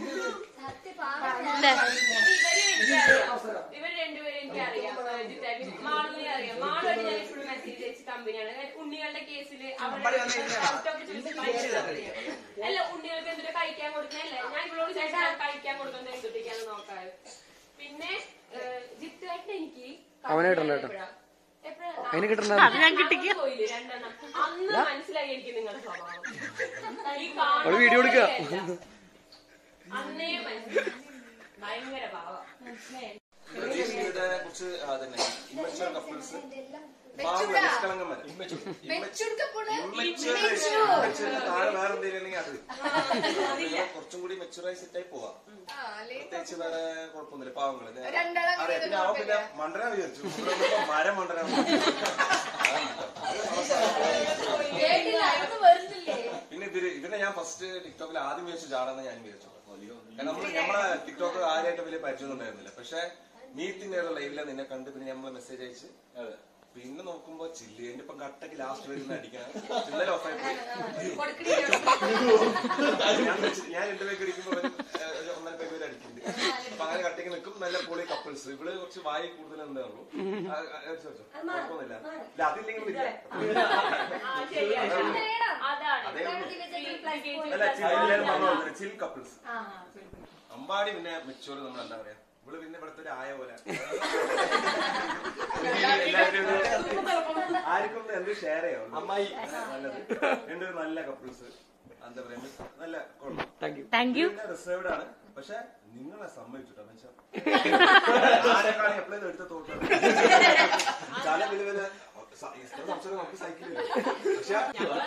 G: ഇവര് എനിക്കറിയാം ഇവര് രണ്ടുപേരും എനിക്കറിയാം മാളുവിനെ അറിയാം മാളുമായിട്ട് ഞാൻ എപ്പോഴും മെസ്സേജ് അയച്ച കമ്പനിയാണ് ഉണ്ണികളുടെ കേസിൽ
A: അമ്പാടി വന്ന് കഴിഞ്ഞാ
G: അല്ല ഉണ്ണികൾക്ക് എന്തിനാ കഴിക്കാൻ കൊടുക്കുന്നല്ലേ ഞാൻ ഇവളോട് ചേട്ടാ കഴിക്കാൻ കൊടുക്കുന്നത് എന്തൊട്ടിക്കാന്ന് നോക്കാം പിന്നെ ജിത്തുമായിട്ട് എനിക്ക്
B: അവനെ ഇടണ്ട കേട്ടോ.
G: എപ്പോഴാ? എപ്പോഴാ?
B: അതിന് കിട്ടണ
C: അത് ഞാൻ കിട്ടിക്ക
G: പോയില്ലേ രണ്ടെണ്ണം അന്ന് മനസ്സിലായി എനിക്ക് നിങ്ങളുടെ സ്വഭാവം ഈ
B: അവള് വീഡിയോ എടുക്കുക
G: കാണുന്നതല്ല. അന്നേ മനസ്സിലായി ഭയങ്കര പാവം
D: പ്രതീക്ഷയുടെ കുറിച്ച് അതന്നെ ഇമ്മച്ചുവർ കപ്പിൾസ് പാവങ്ങളെ നിഷ്കളങ്കന്മാര് ഇമ്മച്ചുവർ താഴെ വേറെ എന്തെങ്കിലും ഉണ്ടെങ്കിൽ അത് നിങ്ങൾ കുറച്ചും കൂടി മെച്ചുറായി സെറ്റായി പോവാം പ്രത്യേകിച്ച് വേറെ കുഴപ്പമൊന്നുമില്ല പാവങ്ങള് ഇത് അറിയാം പിന്നെ അവൻ പിന്നെ മണ്ടനാ വിചാരിച്ചു ഇവിടെ വന്നപ്പോ മരം മണ്ടനാ പിന്നെ ഇവര് ഇവനെ ഞാൻ ഫസ്റ്റ് ടിക്ടോക്കിൽ ആദ്യം വിചാരിച്ചു ജാടാന്ന് ഞാൻ വിചാരിച്ചു കാരണം നമ്മള് നമ്മളെ ടിക്ടോക്ക് ആരായിട്ട് വലിയ പരിചയമൊന്നും ഉണ്ടായിരുന്നില്ല പക്ഷെ മീറ്റിന്റെ ലൈവിലെ നിന്നെ കണ്ട് പിന്നെ നമ്മളെ മെസ്സേജ് അയച്ച് പിന്നെ നോക്കുമ്പോ ചില്ലിന്റെ ഇപ്പം കട്ടക്ക് ലാസ്റ്റ് വരുന്ന അടിക്കണം ഇന്നലെ ഓഫായി പോയി ഞാൻ വെച്ച്- ഞാൻ രണ്ടു പേർക്ക് അടിക്കുമ്പോ അവൻ, ഏഹ്, ഒരു ഒന്നര പേര് വരെ അടിക്കുന്നുണ്ട് അപ്പൊ അങ്ങനെ കട്ടക്ക് നിൽക്കും നല്ല പൊളി കപ്പിൾസ് ഇവള് കുറച്ച് വായി കൂടുതൽ എന്താണല്ലോ കുഴപ്പമൊന്നുമില്ല ഇല്ല അതില്ലെങ്കിൽ ഇല്ല
G: ആ, ശരിയാണ്. അതാണ്
D: അതേ ഉള്ളൂ.
G: ഈ-
D: അല്ല ചില്ലില്ലാരും പറഞ്ഞ ചിൽ കപ്പിൾസ് അമ്പാടി പിന്നെ മെച്ചൂർ നമ്മൾ എന്താ പറയാ ഇവള് പിന്നെ ഇവിടുത്തെ ഒരു ആയ പോലെ എല്ലാവരും ഒരു- ആർക്കും എന്ത് ഷെയർ ചെയ്യാം അമ്മായി നല്ലത് രണ്ടുപേരും നല്ല കപ്പിൾസ് എന്താ പറയാ നല്ല കുഴപ്പം
B: thank you
C: thank you
D: reserved ആണ് പക്ഷെ നിങ്ങളെ സമ്മതിച്ചിട്ടോ എന്നുവെച്ചാൽ ആരെക്കാളും എപ്പോഴും എടുത്ത തോട്ടാണ് ചില വില വില സംസാരം നമുക്ക് സൈക്കിൾ പക്ഷെ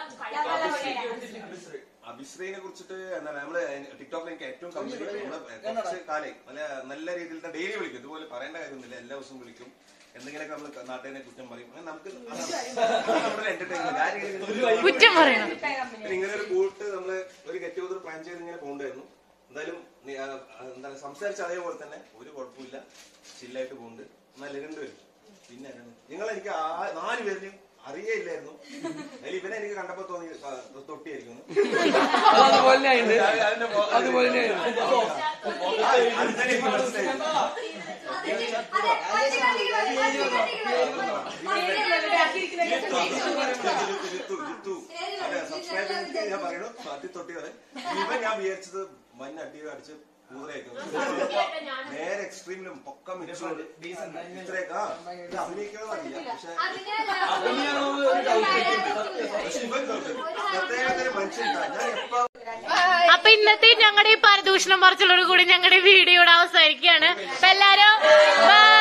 D: അഭിശ്രീനെ കുറിച്ചിട്ട് എന്താ നമ്മള് ടിക്ടോക്കിൽ എനിക്ക് ഏറ്റവും കമ്പനി നമ്മള് കുറച്ച് കാലേ നല്ല നല്ല രീതിയിൽ ഡെയിലി വിളിക്കും ഇതുപോലെ പറയേണ്ട കാര്യമൊന്നുമില്ല എല്ലാ ദിവസവും വിളിക്കും എന്തെങ്കിലുമൊക്കെ നമ്മൾ നാട്ടുകാരെ കുറ്റം പറയും അങ്ങനെ നമുക്ക് അതാണ് നമ്മുടെ എന്റർടൈൻമെന്റ്
C: കുറ്റം പറയണം
D: പിന്നെ ഇങ്ങനെ ഒരു കൂട്ട് നമ്മള് ഒരു ഗെറ്റ് ടുഗദർ പ്ലാൻ ചെയ്ത് ഇങ്ങനെ പോകണ്ടായിരുന്നു എന്തായാലും നീ, ആ, ആ, എന്താണ് സംസാരിച്ച അതേപോലെ തന്നെ ഒരു കുഴപ്പമില്ല ചില്ലായിട്ട് പോകുന്നുണ്ട് നല്ല രണ്ടുപേരും പിന്നെ ആരാണ്? നിങ്ങൾ എനിക്ക് ആ- നാല് പേരിനെയും അറിയേയില്ലായിരുന്നു അതിൽ ഇവനെ എനിക്ക് കണ്ടപ്പോ തോന്നി ആ, തൊട്ടിയായിരിക്കും എന്ന്.
B: അതുപോലെ തന്നെ ആയിണ്ട്
D: അത് അതിന്റെ മോ-
B: അതുപോലെ തന്നെ ആയിണ്ട്
D: ആ, അതിന്റെ എനിക്ക് മനസ്സിലായി. ജിത്തു, ജിത്തു, ജിത്തു. അതെ, subscribe ചെയ്തിട്ട് ഞാൻ പറയണു അട്ടി തൊട്ടി വരെ ഇവൻ ഞാൻ വിചാരിച്ചത് മഞ്ഞ അടി അടിച്ച് പൂതയാക്കും നേരെ എക്സ്ട്രീമിലും പൊക്കം മിനിമം ഇത്രയൊക്കെ ആ, ഇത് അഭിനയിക്കണമെന്ന് അറിയില്ല പക്ഷെ പക്ഷെ ഇവൻ പ്രത്യേകത മനുഷ്യൻ ഞാൻ എപ്പോ
C: അപ്പൊ ഇന്നത്തെ ഞങ്ങളുടെ ഈ പരദൂഷണം പറിച്ചുള്ളതോട് കൂടി ഞങ്ങളുടെ വീഡിയോയുടെ അവസാനിക്കുകയാണ് അപ്പൊ എല്ലാരും ബൈ